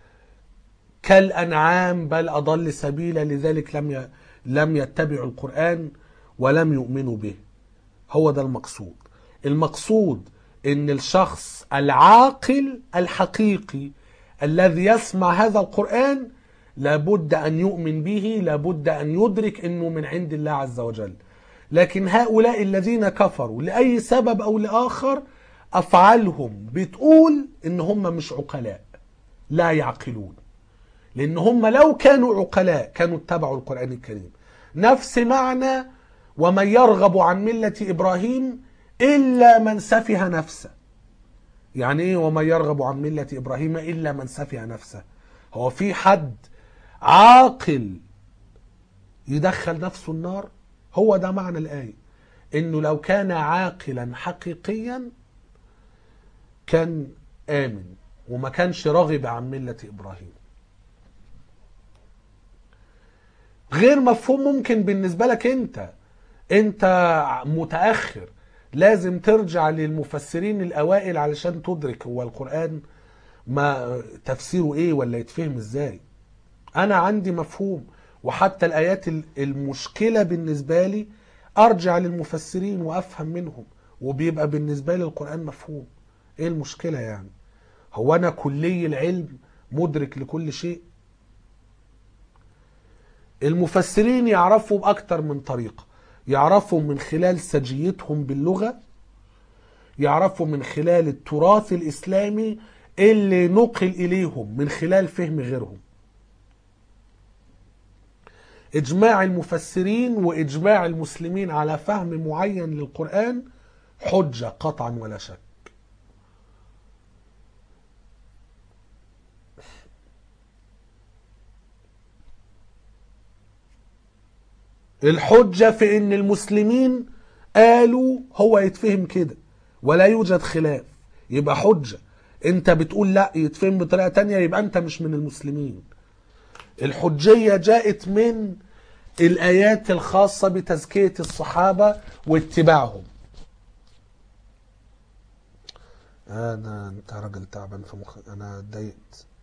كالأنعام بل أضل سبيلا لذلك لم ي... لم يتبعوا القرآن ولم يؤمنوا به هو ده المقصود المقصود ان الشخص العاقل الحقيقي الذي يسمع هذا القرآن لابد أن يؤمن به لابد أن يدرك أنه من عند الله عز وجل لكن هؤلاء الذين كفروا لأي سبب أو لآخر أفعالهم بتقول إن هم مش عقلاء لا يعقلون لأن هم لو كانوا عقلاء كانوا اتبعوا القرآن الكريم نفس معنى ومن يرغب عن ملة إبراهيم إلا من سفه نفسه يعني إيه ومن يرغب عن ملة إبراهيم إلا من سفه نفسه هو في حد عاقل يدخل نفسه النار هو ده معنى الآية إنه لو كان عاقلا حقيقيا كان آمن وما كانش راغب عن ملة إبراهيم غير مفهوم ممكن بالنسبة لك انت انت متأخر لازم ترجع للمفسرين الأوائل علشان تدرك هو القرآن ما تفسيره ايه ولا يتفهم ازاي انا عندي مفهوم وحتى الآيات المشكلة بالنسبة لي ارجع للمفسرين وافهم منهم وبيبقى بالنسبة لي القرآن مفهوم ايه المشكلة يعني هو انا كلي العلم مدرك لكل شيء المفسرين يعرفوا بأكتر من طريقة يعرفوا من خلال سجيتهم باللغة يعرفوا من خلال التراث الإسلامي اللي نقل إليهم من خلال فهم غيرهم إجماع المفسرين وإجماع المسلمين على فهم معين للقرآن حجة قطعا ولا شك الحجة في ان المسلمين قالوا هو يتفهم كده ولا يوجد خلاف يبقى حجة انت بتقول لا يتفهم بطريقة تانية يبقى انت مش من المسلمين الحجية جاءت من الآيات الخاصة بتزكية الصحابة واتباعهم أنا أنت راجل تعبان في مخ أنا اتضايقت